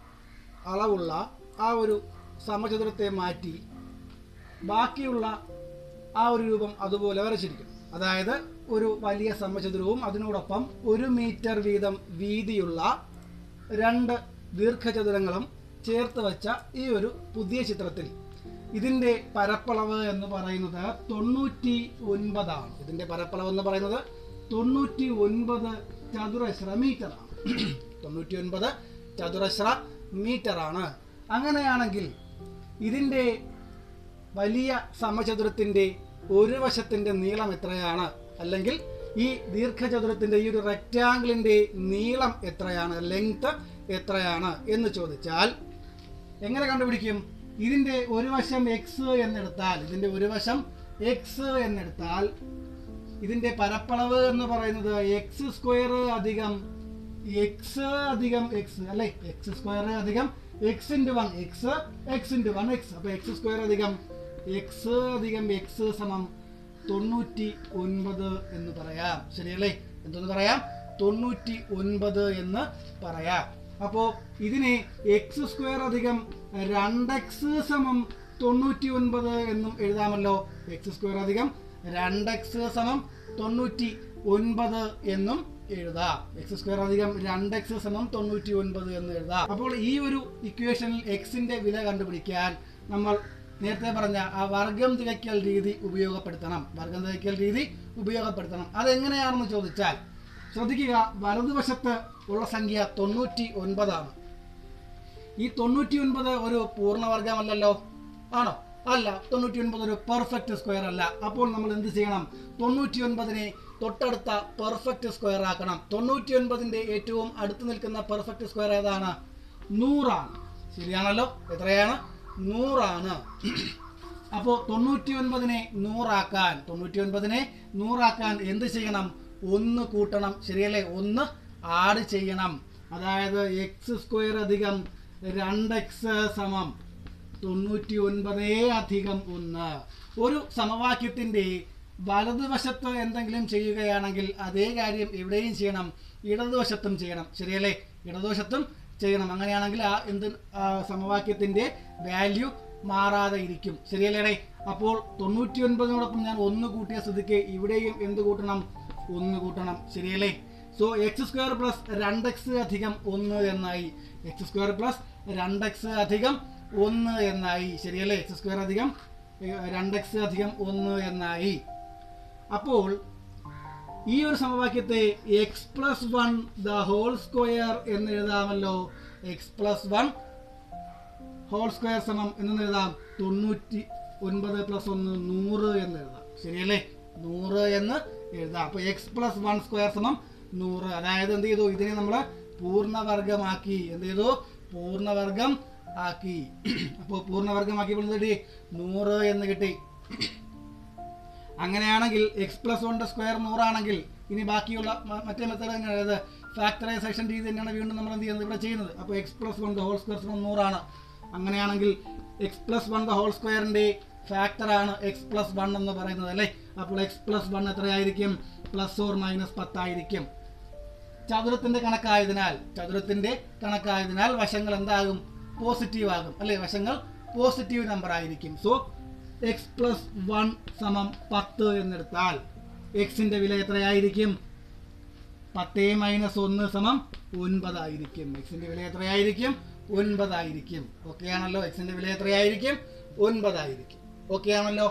A: അളവുള്ള ആ ഒരു സമചതുരത്തെ മാറ്റി ബാക്കിയുള്ള ആ ഒരു രൂപം അതുപോലെ വരച്ചിരിക്കും അതായത് ഒരു വലിയ സമചതുരവും അതിനോടൊപ്പം ഒരു മീറ്റർ വീതം വീതിയുള്ള രണ്ട് ദീർഘചതുരങ്ങളും ചേർത്ത് വെച്ച ഈ ഒരു പുതിയ ചിത്രത്തിൽ ഇതിൻ്റെ പരപ്പളവ് എന്ന് പറയുന്നത് തൊണ്ണൂറ്റി ഒൻപതാണ് ഇതിൻ്റെ പരപ്പളവ് എന്ന് പറയുന്നത് തൊണ്ണൂറ്റി ഒൻപത് ചതുരശ്ര മീറ്ററാണ് തൊണ്ണൂറ്റി ഒൻപത് ചതുരശ്ര മീറ്ററാണ് അങ്ങനെയാണെങ്കിൽ ഇതിൻ്റെ വലിയ സമചതുരത്തിൻ്റെ ഒരു വശത്തിൻ്റെ നീളം എത്രയാണ് അല്ലെങ്കിൽ ഈ ദീർഘചതുരത്തിൻ്റെ ഈ ഒരു റെക്റ്റാങ്കിളിൻ്റെ നീളം എത്രയാണ് ലെങ്ത് എത്രയാണ് എന്ന് ചോദിച്ചാൽ എങ്ങനെ കണ്ടുപിടിക്കും ഇതിൻ്റെ ഒരു വശം എക്സ് എന്നെടുത്താൽ ഇതിൻ്റെ ഒരു വശം എക്സ് എന്നെടുത്താൽ ഇതിന്റെ പരപ്പളവ് എന്ന് പറയുന്നത് എക്സ് സ്ക്വയർ അധികം എക്സ് അധികം എക്സ് അല്ലെ എക്സ് സ്ക്വയർ അധികം x into one x x into one x അപ്പൊ എക്സ് സ്ക്വയർ അധികം എക്സ് അധികം എക്സ് സമം തൊണ്ണൂറ്റി ഒൻപത് എന്ന് പറയാം ശരിയല്ലേ എന്തെന്ന് പറയാം തൊണ്ണൂറ്റി ഒൻപത് എന്ന് പറയാം അപ്പോൾ ഇതിനെ എക്സ് സ്ക്വയർ അധികം രണ്ട് എക്സ് സമം തൊണ്ണൂറ്റി ഒൻപത് എന്നും എഴുതാമല്ലോ എക്സ് സ്ക്വയർ അധികം രണ്ട് എക്സ് സമം തൊണ്ണൂറ്റി ഒൻപത് എന്നും എഴുതാം എക്സ് സ്ക്വയർ അധികം രണ്ട് എക്സ് സമം തൊണ്ണൂറ്റി ഒൻപത് എന്ന് എഴുതാം അപ്പോൾ ഈ ഒരു ഇക്വേഷനിൽ എക്സിന്റെ വില കണ്ടുപിടിക്കാൻ നമ്മൾ നേരത്തെ പറഞ്ഞ ആ വർഗം തികയ്ക്കൽ രീതി ഉപയോഗപ്പെടുത്തണം വർഗം തികയ്ക്കൽ രീതി ഉപയോഗപ്പെടുത്തണം അതെങ്ങനെയാണെന്ന് ചോദിച്ചാൽ ശ്രദ്ധിക്കുക വലതുവശത്ത് ഉള്ള സംഖ്യ തൊണ്ണൂറ്റി ഒൻപതാണ് ഈ തൊണ്ണൂറ്റി ഒൻപത് ഒരു പൂർണ്ണവർഗമല്ലല്ലോ ആണോ അല്ല തൊണ്ണൂറ്റി ഒൻപത് ഒരു പെർഫെക്റ്റ് സ്ക്വയർ അല്ല അപ്പോൾ നമ്മൾ എന്ത് ചെയ്യണം തൊണ്ണൂറ്റി ഒൻപതിനെ തൊട്ടടുത്ത പെർഫെക്റ്റ് സ്ക്വയർ ആക്കണം തൊണ്ണൂറ്റി ഒൻപതിൻ്റെ ഏറ്റവും അടുത്ത് നിൽക്കുന്ന പെർഫെക്റ്റ് സ്ക്വയർ ഏതാണ് നൂറാണ് ശരിയാണല്ലോ എത്രയാണ് നൂറാണ് അപ്പോൾ തൊണ്ണൂറ്റി ഒൻപതിനെ നൂറാക്കാൻ തൊണ്ണൂറ്റി ഒൻപതിനെ നൂറാക്കാൻ എന്ത് ചെയ്യണം ഒന്ന് കൂട്ടണം ശരിയല്ലേ ഒന്ന് ആഡ് ചെയ്യണം അതായത് എക്സ് സ്ക്വയർ അധികം രണ്ട് എക്സ് സമം തൊണ്ണൂറ്റി ഒൻപത് അധികം ഒന്ന് ഒരു സമവാക്യത്തിൻ്റെ വലതുവശത്ത് എന്തെങ്കിലും ചെയ്യുകയാണെങ്കിൽ അതേ കാര്യം എവിടെയും ചെയ്യണം ഇടതുവശത്തും ചെയ്യണം ശരിയല്ലേ ഇടതുവശത്തും ചെയ്യണം അങ്ങനെയാണെങ്കിൽ ആ എന്ത് ആ സമവാക്യത്തിൻ്റെ വാല്യൂ മാറാതെ ഇരിക്കും ശരിയല്ലേടേ അപ്പോൾ തൊണ്ണൂറ്റി ഒൻപതിനോടൊപ്പം ഞാൻ ഒന്ന് കൂട്ടിയ സ്ഥിതിക്ക് ഇവിടെയും എന്ത് കൂട്ടണം ഒന്ന് കൂട്ടണം ശരിയല്ലേ സോ എക്സ് സ്ക്വയർ പ്ലസ് രണ്ട് എക്സ് അധികം ഒന്ന് എന്നായി എക്സ് സ്ക്വയർ പ്ലസ് രണ്ട് എക്സ് അധികം ഒന്ന് എന്നായി ശരിയല്ലേ എക്സ് സ്ക്വയർ അധികം ഏഹ്, രണ്ട് എക്സ് അധികം ഒന്ന് എന്നായി അപ്പോൾ ഈ ഒരു സമവാക്യത്തെ x plus one the whole square എന്ന് എഴുതാമല്ലോ x plus one whole square സമം എന്ന് എഴുതാം തൊണ്ണൂറ്റി ഒൻപത് പ്ലസ് ഒന്ന് നൂറ് എന്ന് എഴുതാം ശരിയല്ലേ നൂറ് എന്ന് എഴുതാം അപ്പോൾ എക്സ് പ്ലസ് വൺ സ്ക്വയർ സമം നൂറ് അതായത് എന്ത് ചെയ്തു ഇതിനെ നമ്മൾ പൂർണ്ണവർഗമാക്കി എന്ത് ചെയ്തു പൂർണ്ണവർഗം ആക്കി അപ്പോൾ പൂർണ്ണവർഗമാക്കിയപ്പോൾ എന്ത് കിട്ടി നൂറ് എന്ന് കിട്ടി അങ്ങനെയാണെങ്കിൽ എക്സ് പ്ലസ് വണ്ടെ സ്ക്വയർ നൂറാണെങ്കിൽ ഇനി ബാക്കിയുള്ള മ- മറ്റേ മെത്തേഡ് തന്നെയാണ് അതായത് ഫാക്ടറൈസേഷൻ രീതി തന്നെയാണ് വീണ്ടും നമ്മൾ എന്ത് ചെയ്യുന്നത് ഇവിടെ ചെയ്യുന്നത് അപ്പോൾ x plus one whole square സമം നൂറാണ് അങ്ങനെയാണെങ്കിൽ എക്സ് പ്ലസ് വൺ ഹോൾ സ്ക്വയറിൻ്റെ ഫാക്ടറാണ് എക്സ് പ്ലസ് വൺ എന്ന് പറയുന്നത് അല്ലേ അപ്പോൾ എക്സ് പ്ലസ് വൺ എത്രയായിരിക്കും പ്ലസ് ഓർ മൈനസ് പത്തായിരിക്കും ചതുരത്തിന്റെ കണക്കായതിനാൽ ചതുരത്തിന്റെ കണക്കായതിനാൽ വശങ്ങൾ എന്താകും പോസിറ്റീവ് ആകും അല്ലെ വശങ്ങൾ പോസിറ്റീവ് നമ്പർ ആയിരിക്കും സോ എക്സ് പ്ലസ് വൺ സമം പത്ത് എന്നെടുത്താൽ എക്സിന്റെ വില എത്രയായിരിക്കും പത്ത് മൈനസ് ഒന്ന് സമം ഒൻപതായിരിക്കും എക്സിന്റെ വില എത്രയായിരിക്കും ഒൻപതായിരിക്കും ഓക്കെ ആണല്ലോ എക്സിന്റെ വില എത്രയായിരിക്കും ഒൻപതായിരിക്കും ഓക്കെ ആണല്ലോ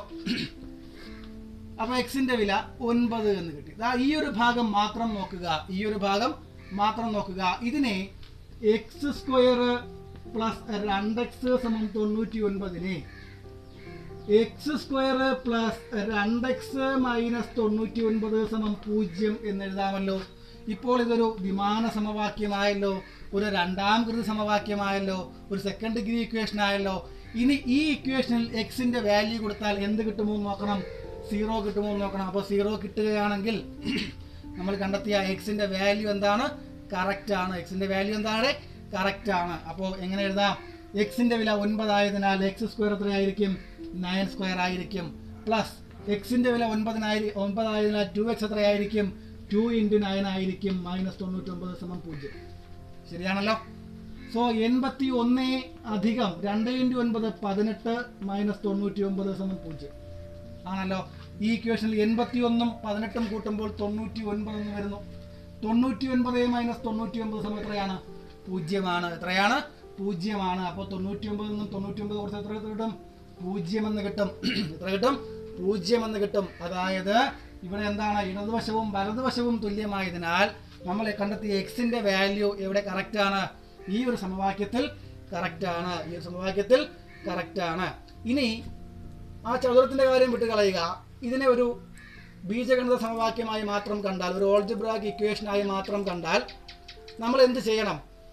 A: അപ്പൊ എക്സിന്റെ വില ഒൻപത് എന്ന് കിട്ടി ദാ ഈ ഒരു ഭാഗം മാത്രം നോക്കുക ഈ ഒരു ഭാഗം മാത്രം നോക്കുക ഇതിനെ എക്സ് സ്ക്വയർ പ്ലസ് രണ്ട് എക്സ് സമം തൊണ്ണൂറ്റി ഒൻപതിനെ എക്സ് സ്ക്വയർ പ്ലസ് രണ്ട് എക്സ് മൈനസ് തൊണ്ണൂറ്റി ഒൻപത് സമം പൂജ്യം എന്ന് എഴുതാമല്ലോ ഇപ്പോൾ ഇതൊരു വിമാന സമവാക്യമായല്ലോ ഒരു രണ്ടാം കൃതി സമവാക്യമായല്ലോ ഒരു സെക്കൻഡ് ഡിഗ്രി ഇക്വേഷൻ ആയല്ലോ ഇനി ഈ ഇക്വേഷനിൽ എക്സിന്റെ വാല്യൂ കൊടുത്താൽ എന്ത് കിട്ടുമോ എന്ന് നോക്കണം സീറോ കിട്ടുമോ എന്ന് നോക്കണം അപ്പോൾ സീറോ കിട്ടുകയാണെങ്കിൽ നമ്മൾ കണ്ടെത്തിയ എക്സിന്റെ വാല്യൂ എന്താണ് കറക്റ്റ് ആണ് എക്സിന്റെ വാല്യൂ എന്താണ് കറക്റ്റ് ആണ് അപ്പോൾ എങ്ങനെ എഴുതാം എക്സിന്റെ വില ഒൻപതായതിനാൽ എക്സ് സ്ക്വയർ എത്രയായിരിക്കും നയൻ സ്ക്വയർ ആയിരിക്കും പ്ലസ് എക്സിന്റെ വില ഒൻപതിനായിരം ഒൻപതായതിനാൽ ടു എക്സ് എത്രയായിരിക്കും ടു ഇൻറ്റു നയൻ ആയിരിക്കും മൈനസ് തൊണ്ണൂറ്റൊമ്പത് സമം പൂജ്യം ശരിയാണല്ലോ സോ എൺപത്തി ഒന്ന് അധികം രണ്ട് ഇൻറ്റു ഒൻപത് പതിനെട്ട് മൈനസ് തൊണ്ണൂറ്റി ഒമ്പത് സമം പൂജ്യം ആണല്ലോ ഈ ഇക്വേഷനിൽ എൺപത്തി ഒന്നും പതിനെട്ടും കൂട്ടുമ്പോൾ തൊണ്ണൂറ്റി ഒൻപത് എന്ന് വരുന്നു തൊണ്ണൂറ്റി ഒൻപത് മൈനസ് തൊണ്ണൂറ്റി ഒമ്പത് സമയം എത്രയാണ് പൂജ്യമാണ് എത്രയാണ് പൂജ്യമാണ് അപ്പോൾ തൊണ്ണൂറ്റി ഒമ്പതിൽ നിന്നും തൊണ്ണൂറ്റി ഒമ്പത് കുറച്ച് എത്ര കിട്ടും പൂജ്യം എന്ന് കിട്ടും എത്ര കിട്ടും പൂജ്യം എന്ന് കിട്ടും അതായത് ഇവിടെ എന്താണ് ഇടതുവശവും വലതുവശവും തുല്യമായതിനാൽ നമ്മൾ കണ്ടെത്തിയ എക്സിന്റെ വാല്യൂ ഇവിടെ കറക്റ്റ് ആണ് ഈ ഒരു സമവാക്യത്തിൽ കറക്റ്റ് ആണ് ഈ ഒരു സമവാക്യത്തിൽ കറക്റ്റ് ആണ് ഇനി ആ ചതുരത്തിന്റെ കാര്യം വിട്ട് കളയുക ഇതിനെ ഒരു ബീജഗണിത സമവാക്യമായി മാത്രം കണ്ടാൽ ഒരു ഓൾജിബ്രാക്ക് ഇക്വേഷനായി മാത്രം കണ്ടാൽ നമ്മൾ എന്ത് ചെയ്യണം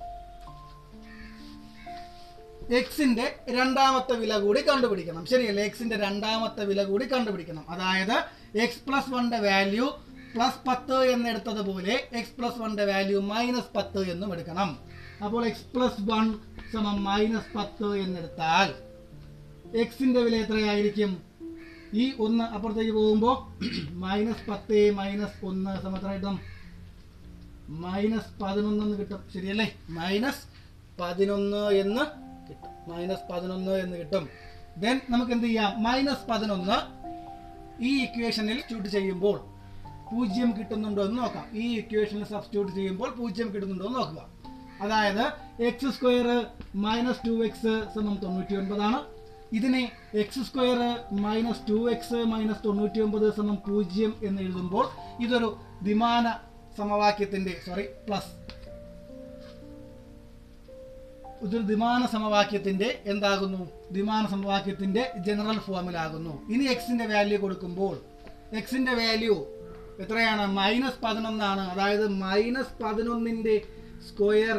A: എക്സിന്റെ രണ്ടാമത്തെ വില കൂടി കണ്ടുപിടിക്കണം ശരിയല്ലേ എക്സിന്റെ രണ്ടാമത്തെ വില കൂടി കണ്ടുപിടിക്കണം അതായത് എക്സ് പ്ലസ് വണ്ടെ വാല്യൂ പ്ലസ് പത്ത് എന്നെടുത്തതുപോലെ എക്സ് പ്ലസ് വണ്ടെ വാല്യൂ മൈനസ് പത്ത് എന്നും എടുക്കണം അപ്പോൾ എക്സ് പ്ലസ് വൺ സമം മൈനസ് പത്ത് എന്നെടുത്താൽ എക്സിന്റെ വില എത്രയായിരിക്കും ഈ ഒന്ന് അപ്പുറത്തേക്ക് പോകുമ്പോൾ മൈനസ് പത്ത് മൈനസ് ഒന്ന് സമത്രമായിട്ടും മൈനസ് പതിനൊന്ന് എന്ന് കിട്ടും ശരിയല്ലേ മൈനസ് പതിനൊന്ന് എന്ന് കിട്ടും മൈനസ് പതിനൊന്ന് എന്ന് കിട്ടും ദെൻ നമുക്ക് എന്ത് ചെയ്യാം മൈനസ് പതിനൊന്ന് ഈ ഇക്വേഷനിൽ സബ്സ്റ്റിറ്റ്യൂട്ട് ചെയ്യുമ്പോൾ പൂജ്യം കിട്ടുന്നുണ്ടോ എന്ന് നോക്കാം ഈ ഇക്വേഷനിൽ സബ്സ്റ്റിറ്റ്യൂട്ട് ചെയ്യുമ്പോൾ പൂജ്യം കിട്ടുന്നുണ്ടോ എന്ന് നോക്കുക അതായത് x square minus two x സമം തൊണ്ണൂറ്റി ഒൻപതാണ് ഇതിനെ x square minus two x minus തൊണ്ണൂറ്റി ഒമ്പത് സമം പൂജ്യം എന്ന് എഴുതുമ്പോൾ ഇതൊരു ദ്വിമാന സമവാക്യത്തിന്റെ സോറി പ്ലസ് ഇതൊരു ദ്വിമാന സമവാക്യത്തിന്റെ എന്താകുന്നു ദ്വിമാന സമവാക്യത്തിന്റെ ജനറൽ ഫോമിലാകുന്നു ഇനി എക്സിന്റെ വാല്യൂ കൊടുക്കുമ്പോൾ എക്സിന്റെ വാല്യൂ എത്രയാണ് മൈനസ് പതിനൊന്നാണ് അതായത് മൈനസ് പതിനൊന്നിന്റെ സ്ക്വയർ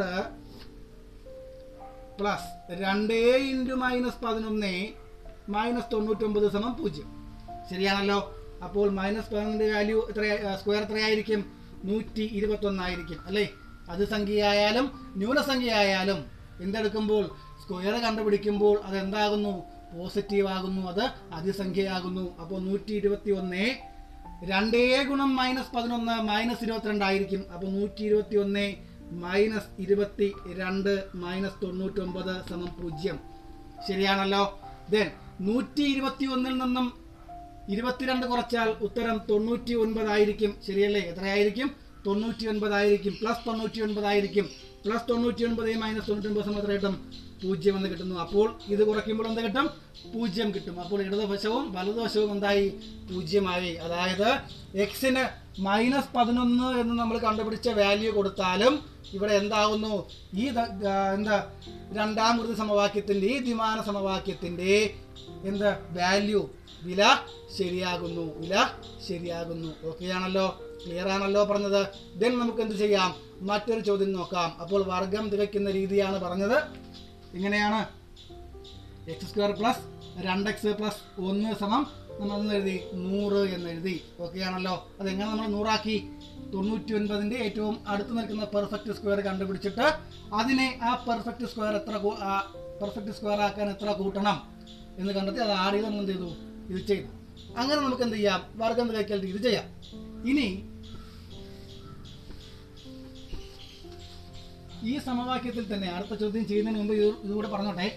A: പ്ലസ് രണ്ടേ ഇൻറ്റു മൈനസ് പതിനൊന്ന് മൈനസ് തൊണ്ണൂറ്റൊമ്പത് സമം പൂജ്യം ശരിയാണല്ലോ അപ്പോൾ മൈനസ് പതിനൊന്നിൻ്റെ വാല്യൂ എത്ര സ്ക്വയർ എത്രയായിരിക്കും നൂറ്റി ഇരുപത്തൊന്നായിരിക്കും അല്ലേ അത് സംഖ്യയായാലും ന്യൂനസംഖ്യയായാലും എന്തെടുക്കുമ്പോൾ സ്ക്വയർ കണ്ടുപിടിക്കുമ്പോൾ അത് എന്താകുന്നു പോസിറ്റീവ് ആകുന്നു അത് അതിസംഖ്യയാകുന്നു അപ്പോൾ നൂറ്റി ഇരുപത്തി ഒന്ന് രണ്ടേ ഗുണം മൈനസ് പതിനൊന്ന് മൈനസ് ഇരുപത്തിരണ്ടായിരിക്കും അപ്പോൾ നൂറ്റി ഇരുപത്തി ഒന്ന് മൈനസ് ഇരുപത്തി രണ്ട് മൈനസ് തൊണ്ണൂറ്റൊമ്പത് സമം പൂജ്യം ശരിയാണല്ലോ ദെൻ നൂറ്റി ഇരുപത്തി ഒന്നിൽ നിന്നും ഇരുപത്തിരണ്ട് കുറച്ചാൽ ഉത്തരം തൊണ്ണൂറ്റി ഒൻപതായിരിക്കും ശരിയല്ലേ എത്രയായിരിക്കും തൊണ്ണൂറ്റി ഒൻപതായിരിക്കും പ്ലസ് തൊണ്ണൂറ്റി ഒൻപതായിരിക്കും പ്ലസ് തൊണ്ണൂറ്റി ഒൻപത് മൈനസ് തൊണ്ണൂറ്റി ഒൻപത് സമയം എത്ര കിട്ടും പൂജ്യം എന്ന് കിട്ടുന്നു അപ്പോൾ ഇത് കുറയ്ക്കുമ്പോൾ എന്ത് കിട്ടും പൂജ്യം കിട്ടും അപ്പോൾ ഇടതുവശവും വലതുവശവും എന്തായി പൂജ്യമായി അതായത് എക്സിന് മൈനസ് പതിനൊന്ന് എന്ന് നമ്മൾ കണ്ടുപിടിച്ച വാല്യൂ കൊടുത്താലും ഇവിടെ എന്താകുന്നു ഈ ദ- ദ- എന്താ രണ്ടാം കൃതി സമവാക്യത്തിന്റെ ഈ ദ്വിമാന സമവാക്യത്തിന്റെ എന്ത് വാല്യൂ വില ശരിയാകുന്നു വില ശരിയാകുന്നു ഓക്കെ ആണല്ലോ ക്ലിയർ ആണല്ലോ പറഞ്ഞത് ദെൻ നമുക്ക് എന്ത് ചെയ്യാം മറ്റൊരു ചോദ്യം നോക്കാം അപ്പോൾ വർഗം തികയ്ക്കുന്ന രീതിയാണ് പറഞ്ഞത് ഇങ്ങനെയാണ് എക്സ് സ്ക്വയർ പ്ലസ് രണ്ട് എക്സ് പ്ലസ് ഒന്ന് സമം നമ്മൾ എന്ന് എഴുതി നൂറ് എന്ന് എഴുതി ഓക്കെ ആണല്ലോ അതെങ്ങനെ നമ്മൾ നൂറാക്കി തൊണ്ണൂറ്റി ഒൻപതിൻ്റെ ഏറ്റവും അടുത്ത് നിൽക്കുന്ന പെർഫെക്റ്റ് സ്ക്വയർ കണ്ടുപിടിച്ചിട്ട് അതിനെ ആ പെർഫെക്റ്റ് സ്ക്വയർ എത്ര കൂ- ആ പെർഫെക്റ്റ് സ്ക്വയർ ആക്കാൻ എത്ര കൂട്ടണം എന്ന് കണ്ടെത്തി അത് ആഡ് ചെയ്ത് നമ്മൾ എന്ത് ചെയ്തു ഇത് ചെയ്തു അങ്ങനെ നമുക്ക് എന്ത് ചെയ്യാം വർഗം തികയ്ക്കൽ ഇത് ചെയ്യാം ഇനി ഈ സമവാക്യത്തിൽ തന്നെ അടുത്ത ചോദ്യം ചെയ്യുന്നതിന് മുമ്പ് ഇത് ഇതുകൂടെ പറഞ്ഞോട്ടെ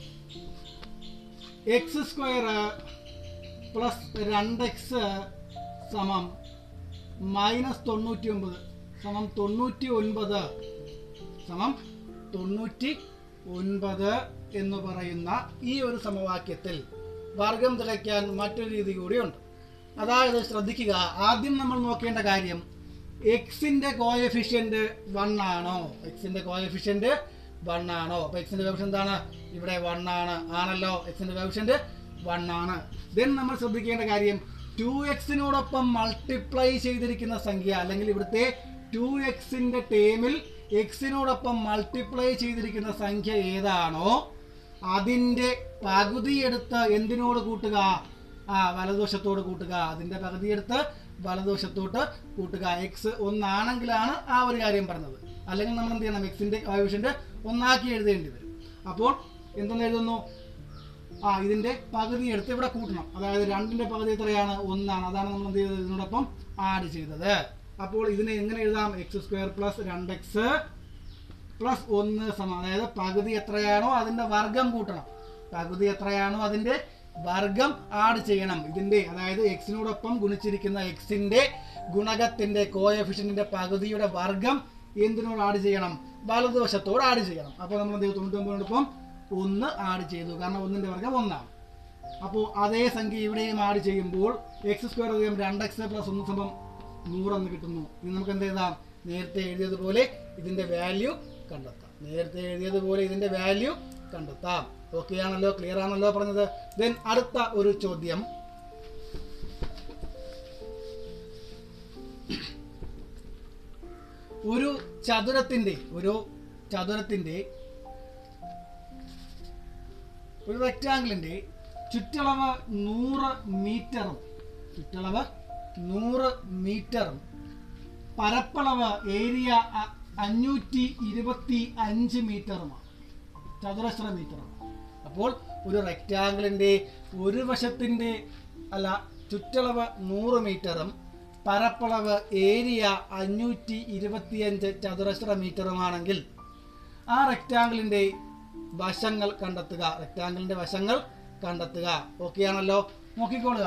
A: എക്സ് സ്ക്വയർ പ്ലസ് രണ്ട് എക്സ് സമം മൈനസ് തൊണ്ണൂറ്റി ഒമ്പത് സമം തൊണ്ണൂറ്റി ഒൻപത് സമം തൊണ്ണൂറ്റി ഒൻപത് എന്ന് പറയുന്ന ഈ ഒരു സമവാക്യത്തിൽ വർഗം തികയ്ക്കാൻ മറ്റൊരു രീതി കൂടിയുണ്ട് അതായത് ശ്രദ്ധിക്കുക ആദ്യം നമ്മൾ നോക്കേണ്ട കാര്യം എക്സിന്റെ കോയഫിഷ്യന്റ് വൺ ആണോ എക്സിന്റെ കോയഫിഷ്യന്റ് വൺ ആണോ അപ്പൊ എക്സിന്റെ കോയഫിഷ്യന്റ് എന്താണ് ഇവിടെ വൺ ആണ് ആണല്ലോ എക്സിന്റെ കോയഫിഷ്യന്റ് വൺ ആണ് ദെൻ നമ്മൾ ശ്രദ്ധിക്കേണ്ട കാര്യം ടു എക്സിനോടൊപ്പം മൾട്ടിപ്ലൈ ചെയ്തിരിക്കുന്ന സംഖ്യ അല്ലെങ്കിൽ ഇവിടുത്തെ ടു എക്സിന്റെ ടേമിൽ എക്സിനോടൊപ്പം മൾട്ടിപ്ലൈ ചെയ്തിരിക്കുന്ന സംഖ്യ ഏതാണോ അതിന്റെ പകുതി എടുത്ത് എന്തിനോട് കൂട്ടുക ആ വലതുവശത്തോട് കൂട്ടുക അതിന്റെ പകുതി എടുത്ത് വലതുവശത്തോട്ട് കൂട്ടുക എക്സ് ഒന്നാണെങ്കിലാണ് ആ ഒരു കാര്യം പറഞ്ഞത് അല്ലെങ്കിൽ നമ്മൾ എന്ത് ചെയ്യണം എക്സിന്റെ കോയഫിഷ്യന്റ് ഒന്നാക്കി എഴുതേണ്ടി വരും അപ്പോൾ എന്തെന്ന് എഴുതുന്നു ആ ഇതിന്റെ പകുതി എടുത്ത് ഇവിടെ കൂട്ടണം അതായത് രണ്ടിന്റെ പകുതി എത്രയാണ് ഒന്നാണ് അതാണ് നമ്മൾ എന്ത് ചെയ്തത് ഇതിനോടൊപ്പം ആഡ് ചെയ്തത് അപ്പോൾ ഇതിനെ എങ്ങനെ എഴുതാം എക്സ് സ്ക്വയർ പ്ലസ് രണ്ട് എക്സ് പ്ലസ് ഒന്ന് സമം അതായത് പകുതി എത്രയാണോ അതിന്റെ വർഗം കൂട്ടണം പകുതി എത്രയാണോ അതിന്റെ വർഗം ആഡ് ചെയ്യണം ഇതിന്റെ അതായത് എക്സിനോടൊപ്പം ഗുണിച്ചിരിക്കുന്ന എക്സിന്റെ ഗുണകത്തിന്റെ കോയഫിഷ്യന്റിന്റെ പകുതിയുടെ വർഗം എന്തിനോട് ആഡ് ചെയ്യണം വലതുവശത്തോട് ആഡ് ചെയ്യണം അപ്പോൾ നമ്മൾ എന്ത് ചെയ്തു തൊണ്ണൂറ്റൊമ്പതിനോടൊപ്പം ഒന്ന് ആഡ് ചെയ്തു കാരണം ഒന്നിന്റെ വർഗം ഒന്നാണ് അപ്പോൾ അതേ സംഖ്യ ഇവിടെയും ആഡ് ചെയ്യുമ്പോൾ എക്സ് സ്ക്വയർ അധികം രണ്ട് എക്സ് പ്ലസ് ഒന്ന് സമം നൂറെന്ന് കിട്ടുന്നു ഇനി നമുക്ക് എന്ത് എഴുതാം നേരത്തെ എഴുതിയതുപോലെ ഇതിന്റെ വാല്യൂ കണ്ടെത്താം നേരത്തെ എഴുതിയതുപോലെ ഇതിന്റെ വാല്യൂ കണ്ടെത്താം ഓക്കെ ആണല്ലോ ക്ലിയർ ആണല്ലോ പറഞ്ഞത് ദെൻ അടുത്ത ഒരു ചോദ്യം ഒരു ചതുരത്തിന്റെ ഒരു ചതുരത്തിന്റെ ഒരു റെക്റ്റാങ്കിളിന്റെ ചുറ്റളവ് നൂറ് മീറ്ററും ചുറ്റളവ് നൂറ് മീറ്ററും പരപ്പളവ് ഏരിയ അ- അഞ്ഞൂറ്റി ഇരുപത്തി അഞ്ച് മീറ്ററുമാണ് ചതുരശ്ര മീറ്ററാണ് അപ്പോൾ ഒരു റെക്റ്റാങ്കിളിന്റെ ഒരു വശത്തിന്റെ അല്ല ചുറ്റളവ് നൂറ് മീറ്ററും പരപ്പളവ് ഏരിയ അഞ്ഞൂറ്റി ഇരുപത്തിയഞ്ച് ചതുരശ്ര മീറ്ററുമാണെങ്കിൽ ആ റെക്റ്റാങ്കിളിന്റെ വശങ്ങൾ കണ്ടെത്തുക റെക്റ്റാങ്കിളിന്റെ വശങ്ങൾ കണ്ടെത്തുക ഓക്കെ ആണല്ലോ നോക്കിക്കോളുക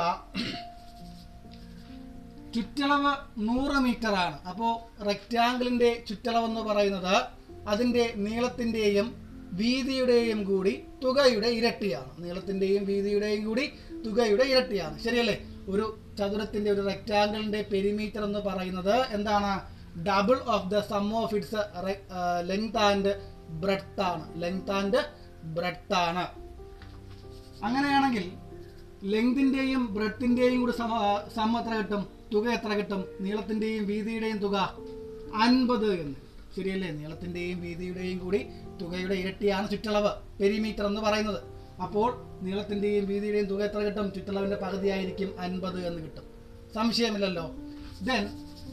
A: ചുറ്റളവ് നൂറ് മീറ്റർ ആണ് അപ്പോൾ റെക്റ്റാങ്കിളിന്റെ ചുറ്റളവ് എന്ന് പറയുന്നത് അതിന്റെ നീളത്തിന്റെയും വീതിയുടെയും കൂടി തുകയുടെ ഇരട്ടിയാണ് നീളത്തിന്റെയും വീതിയുടെയും കൂടി തുകയുടെ ഇരട്ടിയാണ് ശരിയല്ലേ ഒരു ചതുരത്തിന്റെ ഒരു റെക്റ്റാങ്കിളിന്റെ പെരിമീറ്റർ എന്ന് പറയുന്നത് എന്താണ് double of the sum of its length and breadth ആണ് ലെങ്ത് ആൻഡ് ബ്രെഡ്ത്ത് ആണ് അങ്ങനെയാണെങ്കിൽ ലെങ്തിന്റെയും ബ്രെഡത്തിന്റെയും കൂടി സമ സം എത്ര കിട്ടും തുക എത്ര കിട്ടും നീളത്തിന്റെയും വീതിയുടെയും തുക അൻപത് എന്ന് ശരിയല്ലേ നീളത്തിന്റെയും വീതിയുടെയും കൂടി തുകയുടെ ഇരട്ടിയാണ് ചുറ്റളവ് പെരിമീറ്റർ എന്ന് പറയുന്നത് അപ്പോൾ നീളത്തിന്റെയും വീതിയുടെയും തുക എത്ര കിട്ടും ചുറ്റളവിന്റെ പകുതിയായിരിക്കും അൻപത് എന്ന് കിട്ടും സംശയമില്ലല്ലോ ദെൻ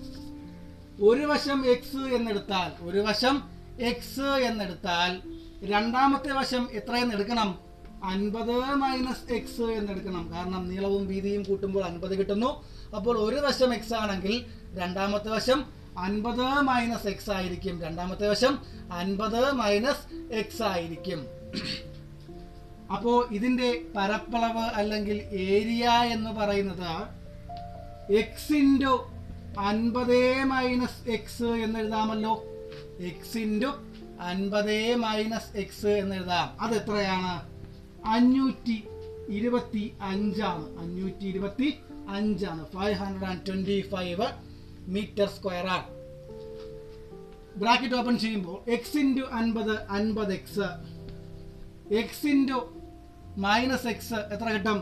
A: ഒരു വശം എക്സ് എന്നെടുത്താൽ ഒരു വശം എക്സ് എന്നെടുത്താൽ രണ്ടാമത്തെ വശം എത്രയെന്ന് എടുക്കണം അൻപത് മൈനസ് എക്സ് എന്നെടുക്കണം കാരണം നീളവും വീതിയും കൂട്ടുമ്പോൾ അൻപത് കിട്ടുന്നു അപ്പോൾ ഒരു വശം എക്സ് ആണെങ്കിൽ രണ്ടാമത്തെ വശം അൻപത് മൈനസ് എക്സ് ആയിരിക്കും രണ്ടാമത്തെ വശം അൻപത് മൈനസ് എക്സ് ആയിരിക്കും അപ്പോൾ ഇതിന്റെ പരപ്പളവ് അല്ലെങ്കിൽ ഏരിയ എന്ന് പറയുന്നത് എക്സ് ഇൻറ്റു അൻപത് മൈനസ് എക്സ് എന്ന് എഴുതാമല്ലോ എക്സ് ഇൻറ്റു അൻപത് മൈനസ് എക്സ് എന്ന് എഴുതാം അത് എത്രയാണ് അഞ്ഞൂറ്റി ഇരുപത്തി അഞ്ചാണ് അഞ്ഞൂറ്റി ഇരുപത്തി അഞ്ചാണ് five hundred and twenty five metre square ആണ് ബ്രാക്കറ്റ് ഓപ്പൺ ചെയ്യുമ്പോൾ എക്സ് ഇൻറ്റു അൻപത് അൻപത് x x into minus x എത്ര കിട്ടും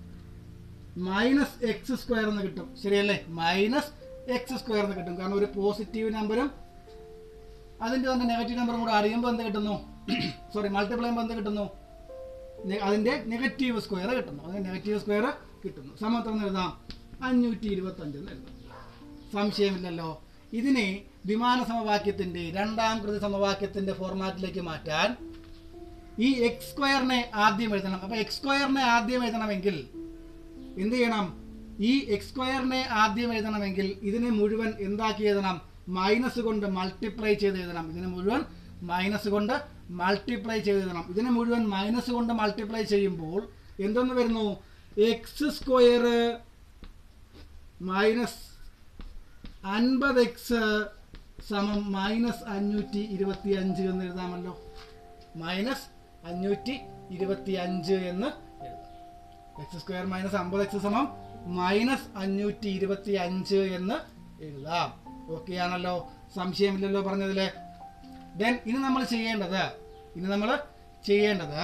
A: മൈനസ് എക്സ് സ്ക്വയർ എന്ന് കിട്ടും ശരിയല്ലേ മൈനസ് എക്സ് സ്ക്വയർ എന്ന് കിട്ടും കാരണം ഒരു പോസിറ്റീവ് നമ്പറും അതിന്റെ തന്നെ നെഗറ്റീവ് നമ്പറും കൂടെ ആഡ് ചെയ്യുമ്പോൾ എന്ത് കിട്ടുന്നു സോറി മൾട്ടിപ്ലൈ ചെയ്യുമ്പോൾ എന്ത് കിട്ടുന്നു നെ- അതിന്റെ നെഗറ്റീവ് സ്ക്വയർ കിട്ടുന്നു അതിന്റെ നെഗറ്റീവ് സ്ക്വയർ കിട്ടുന്നു സമത്രം എഴുതാം അഞ്ഞൂറ്റി ഇരുപത്തി അഞ്ച് എന്ന് എഴുതാം സംശയമില്ലല്ലോ ഇതിനെ വിമാന സമവാക്യത്തിന്റെ രണ്ടാം കൃതി സമവാക്യത്തിന്റെ ഫോർമാറ്റിലേക്ക് മാറ്റാൻ ഈ എക്സ് സ്ക്വയറിനെ ആദ്യം എഴുതണം അപ്പൊ എക്സ് സ്ക്വയറിനെ ആദ്യം എഴുതണമെങ്കിൽ എന്ത് ചെയ്യണം ഈ എക്സ് സ്ക്വയറിനെ ആദ്യം എഴുതണമെങ്കിൽ ഇതിനെ മുഴുവൻ എന്താക്കി എഴുതണം മൈനസ് കൊണ്ട് മൾട്ടിപ്ലൈ ചെയ്ത് എഴുതണം ഇതിനെ മുഴുവൻ മൈനസ് കൊണ്ട് മൾട്ടിപ്ലൈ ചെയ്ത് എഴുതണം ഇതിനെ മുഴുവൻ മൈനസ് കൊണ്ട് മൾട്ടിപ്ലൈ ചെയ്യുമ്പോൾ എന്തെന്ന് വരുന്നു എക്സ് സ്ക്വയർ മൈനസ് അൻപത് എക്സ് സമം മൈനസ് അഞ്ഞൂറ്റി ഇരുപത്തി അഞ്ച് എന്ന് എഴുതാമല്ലോ മൈനസ് അഞ്ഞൂറ്റി ഇരുപത്തി അഞ്ച് എന്ന് എഴുതാം എക്സ് സ്ക്വയർ മൈനസ് അമ്പത് എക്സ് സമം മൈനസ് അഞ്ഞൂറ്റി ഇരുപത്തി അഞ്ച് എന്ന് എഴുതാം ഓക്കെ ആണല്ലോ സംശയമില്ലല്ലോ പറഞ്ഞതില് ദെൻ ഇനി നമ്മൾ ചെയ്യേണ്ടത് ഇനി നമ്മൾ ചെയ്യേണ്ടത്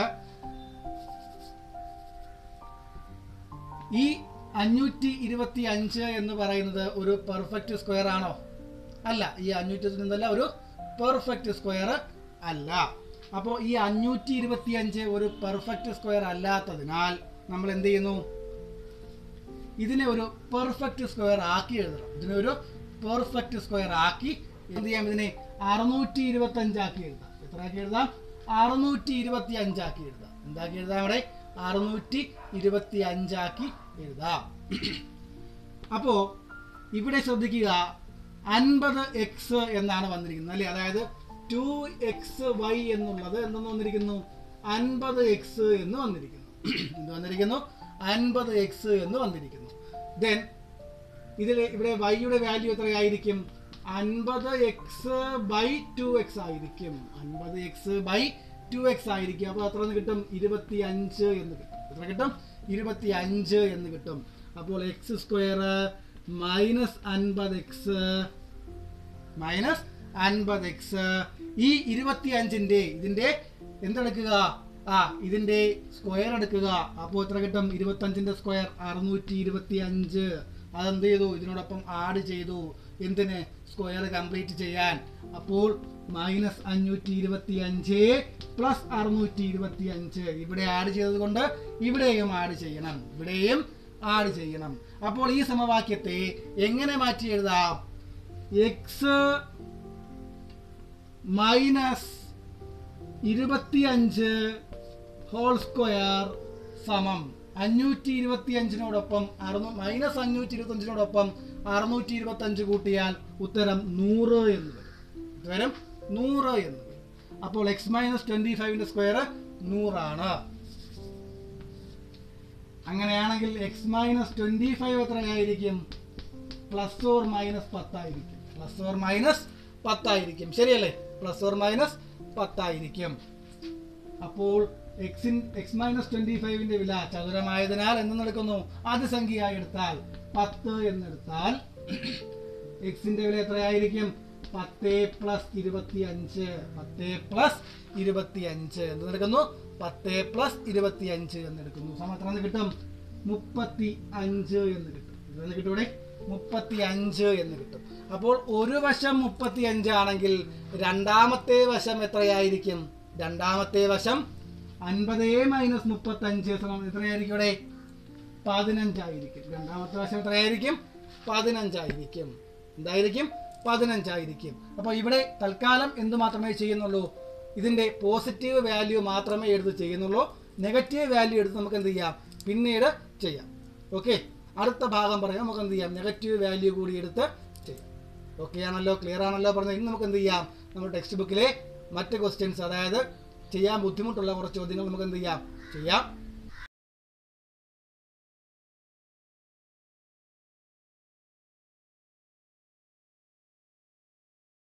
A: ഈ അഞ്ഞൂറ്റി ഇരുപത്തി അഞ്ച് എന്ന് പറയുന്നത് ഒരു പെർഫെക്റ്റ് സ്ക്വയർ ആണോ അല്ല ഈ അഞ്ഞൂറ്റി ഇരുപത്തി ഒരു പെർഫെക്റ്റ് സ്ക്വയർ അല്ല അപ്പോൾ ഈ അഞ്ഞൂറ്റി ഇരുപത്തി അഞ്ച് ഒരു പെർഫെക്റ്റ് സ്ക്വയർ അല്ലാത്തതിനാൽ നമ്മൾ എന്ത് ചെയ്യുന്നു ഇതിനെ ഒരു പെർഫെക്റ്റ് സ്ക്വയർ ആക്കി എഴുതണം ഇതിനെ ഒരു പെർഫെക്റ്റ് സ്ക്വയർ ആക്കി എന്ത് ചെയ്യാം ഇതിനെ അറുന്നൂറ്റി ഇരുപത്തി അഞ്ചാക്കി എഴുതാം എത്ര ആക്കി എഴുതാം അറുന്നൂറ്റി ഇരുപത്തി അഞ്ചാക്കി എഴുതാം എന്താക്കി എഴുതാം ഇവിടെ അറുന്നൂറ്റി ഇരുപത്തി അഞ്ചാക്കി എഴുതാം അപ്പോ ഇവിടെ ശ്രദ്ധിക്കുക അൻപത് എക്സ് എന്നാണ് വന്നിരിക്കുന്നത് അല്ലേ അതായത് ടു എക്സ് വൈ എന്നുള്ളത് എന്തെന്ന് വന്നിരിക്കുന്നു അൻപത് എക്സ് എന്ന് വന്നിരിക്കുന്നു എന്ത് വന്നിരിക്കുന്നു അൻപത് എക്സ് എന്ന് വന്നിരിക്കുന്നു ദെൻ ഇതിൽ ഇവിടെ വൈയുടെ വാല്യൂ എത്രയായിരിക്കും അൻപത് എക്സ് ബൈ ടു എക്സ് ആയിരിക്കും അൻപത് എക്സ് ബൈ ടു എക്സ് ആയിരിക്കും അപ്പോൾ എത്ര എന്ന് കിട്ടും ഇരുപത്തി അഞ്ച് എന്ന് കിട്ടും എത്ര കിട്ടും ഇരുപത്തി അഞ്ച് എന്ന് കിട്ടും അപ്പോൾ എക്സ് സ്ക്വയർ മൈനസ് അൻപത് എക്സ് മൈനസ് അൻപത് എക്സ് ഈ ഇരുപത്തി അഞ്ചിന്റെ ഇതിന്റെ എന്തെടുക്കുക ആ ഇതിന്റെ സ്ക്വയർ എടുക്കുക അപ്പോൾ എത്ര കിട്ടും ഇരുപത്തി അഞ്ചിന്റെ സ്ക്വയർ അറുന്നൂറ്റി ഇരുപത്തി അഞ്ച് അതെന്ത് ചെയ്തു ഇതിനോടൊപ്പം ആഡ് ചെയ്തു എന്തിന് സ്ക്വയർ കംപ്ലീറ്റ് ചെയ്യാൻ അപ്പോൾ മൈനസ് അഞ്ഞൂറ്റി ഇരുപത്തി അഞ്ച് പ്ലസ് അറുന്നൂറ്റി ഇരുപത്തി അഞ്ച് ഇവിടെ ആഡ് ചെയ്തത് കൊണ്ട് ഇവിടെയും ആഡ് ചെയ്യണം ഇവിടെയും ആഡ് ചെയ്യണം അപ്പോൾ ഈ സമവാക്യത്തെ എങ്ങനെ മാറ്റി എഴുതാം എക്സ് മൈനസ് ഇരുപത്തിയഞ്ച് ഹോൾ സ്ക്വയർ സമം അഞ്ഞൂറ്റി ഇരുപത്തി അഞ്ചിനോടൊപ്പം അറുന്നൂ മൈനസ് അഞ്ഞൂറ്റി ഇരുപത്തി അഞ്ചിനോടൊപ്പം അറുന്നൂറ്റി ഇരുപത്തി അഞ്ച് കൂട്ടിയാൽ ഉത്തരം നൂറ് എന്ന് വരും ഉത്തരം നൂറ് എന്ന് വരും അപ്പോൾ എക്സ് മൈനസ് ട്വന്റി ഫൈവിന്റെ സ്ക്വയർ നൂറാണ് അങ്ങനെയാണെങ്കിൽ എക്സ് മൈനസ് ട്വന്റി ഫൈവ് എത്രയായിരിക്കും പ്ലസ് ഓർ മൈനസ് പത്തായിരിക്കും പ്ലസ് ഓർ മൈനസ് പത്തായിരിക്കും ശരിയല്ലേ പ്ലസ് ഓർ മൈനസ് പത്തായിരിക്കും അപ്പോൾ എക്സിൻ എക്സ് മൈനസ് ട്വന്റി ഫൈവിന്റെ വില ചതുരമായതിനാൽ എന്തെന്നെടുക്കുന്നു ആദ്യ സംഖ്യയായി എടുത്താൽ പത്ത് എന്നെടുത്താൽ എക്സിന്റെ വില എത്രയായിരിക്കും പത്ത് പ്ലസ് ഇരുപത്തി അഞ്ച് പത്ത് പ്ലസ് ഇരുപത്തി അഞ്ച് എന്തെടുക്കുന്നു പത്ത് പ്ലസ് ഇരുപത്തി അഞ്ച് എന്നെടുക്കുന്നു സമയം എത്ര എന്ന് കിട്ടും മുപ്പത്തി അഞ്ച് എന്ന് കിട്ടും ഇതെന്ന് കിട്ടും ഇവിടെ മുപ്പത്തി അഞ്ച് എന്ന് കിട്ടും അപ്പോൾ ഒരു വശം മുപ്പത്തി അഞ്ച് ആണെങ്കിൽ രണ്ടാമത്തെ വശം എത്രയായിരിക്കും രണ്ടാമത്തെ വശം അൻപത് മൈനസ് മുപ്പത്തി അഞ്ച് സമം എത്രയായിരിക്കും ഇവിടെ പതിനഞ്ചായിരിക്കും രണ്ടാമത്തെ വശം എത്രയായിരിക്കും പതിനഞ്ചായിരിക്കും എന്തായിരിക്കും പതിനഞ്ചായിരിക്കും അപ്പോൾ ഇവിടെ തൽക്കാലം എന്ത് മാത്രമേ ചെയ്യുന്നുള്ളൂ ഇതിന്റെ പോസിറ്റീവ് വാല്യൂ മാത്രമേ എടുത്ത് ചെയ്യുന്നുള്ളൂ നെഗറ്റീവ് വാല്യൂ എടുത്ത് നമുക്ക് എന്ത് ചെയ്യാം പിന്നീട് ചെയ്യാം ഓക്കെ അടുത്ത ഭാഗം പറയാം നമുക്ക് എന്ത് ചെയ്യാം നെഗറ്റീവ് വാല്യൂ കൂടി എടുത്ത് ചെയ്യാം ഓക്കെ ആണല്ലോ ക്ലിയർ ആണല്ലോ പറഞ്ഞത് ഇനി നമുക്ക് എന്ത് ചെയ്യാം നമ്മുടെ ടെക്സ്റ്റ് ബുക്കിലെ മറ്റ് ക്വസ്റ്റ്യൻസ് അതായത് ചെയ്യാൻ ബുദ്ധിമുട്ടുള്ള കുറച്ച് ചോദ്യങ്ങൾ നമുക്ക് എന്ത് ചെയ്യാം ചെയ്യാം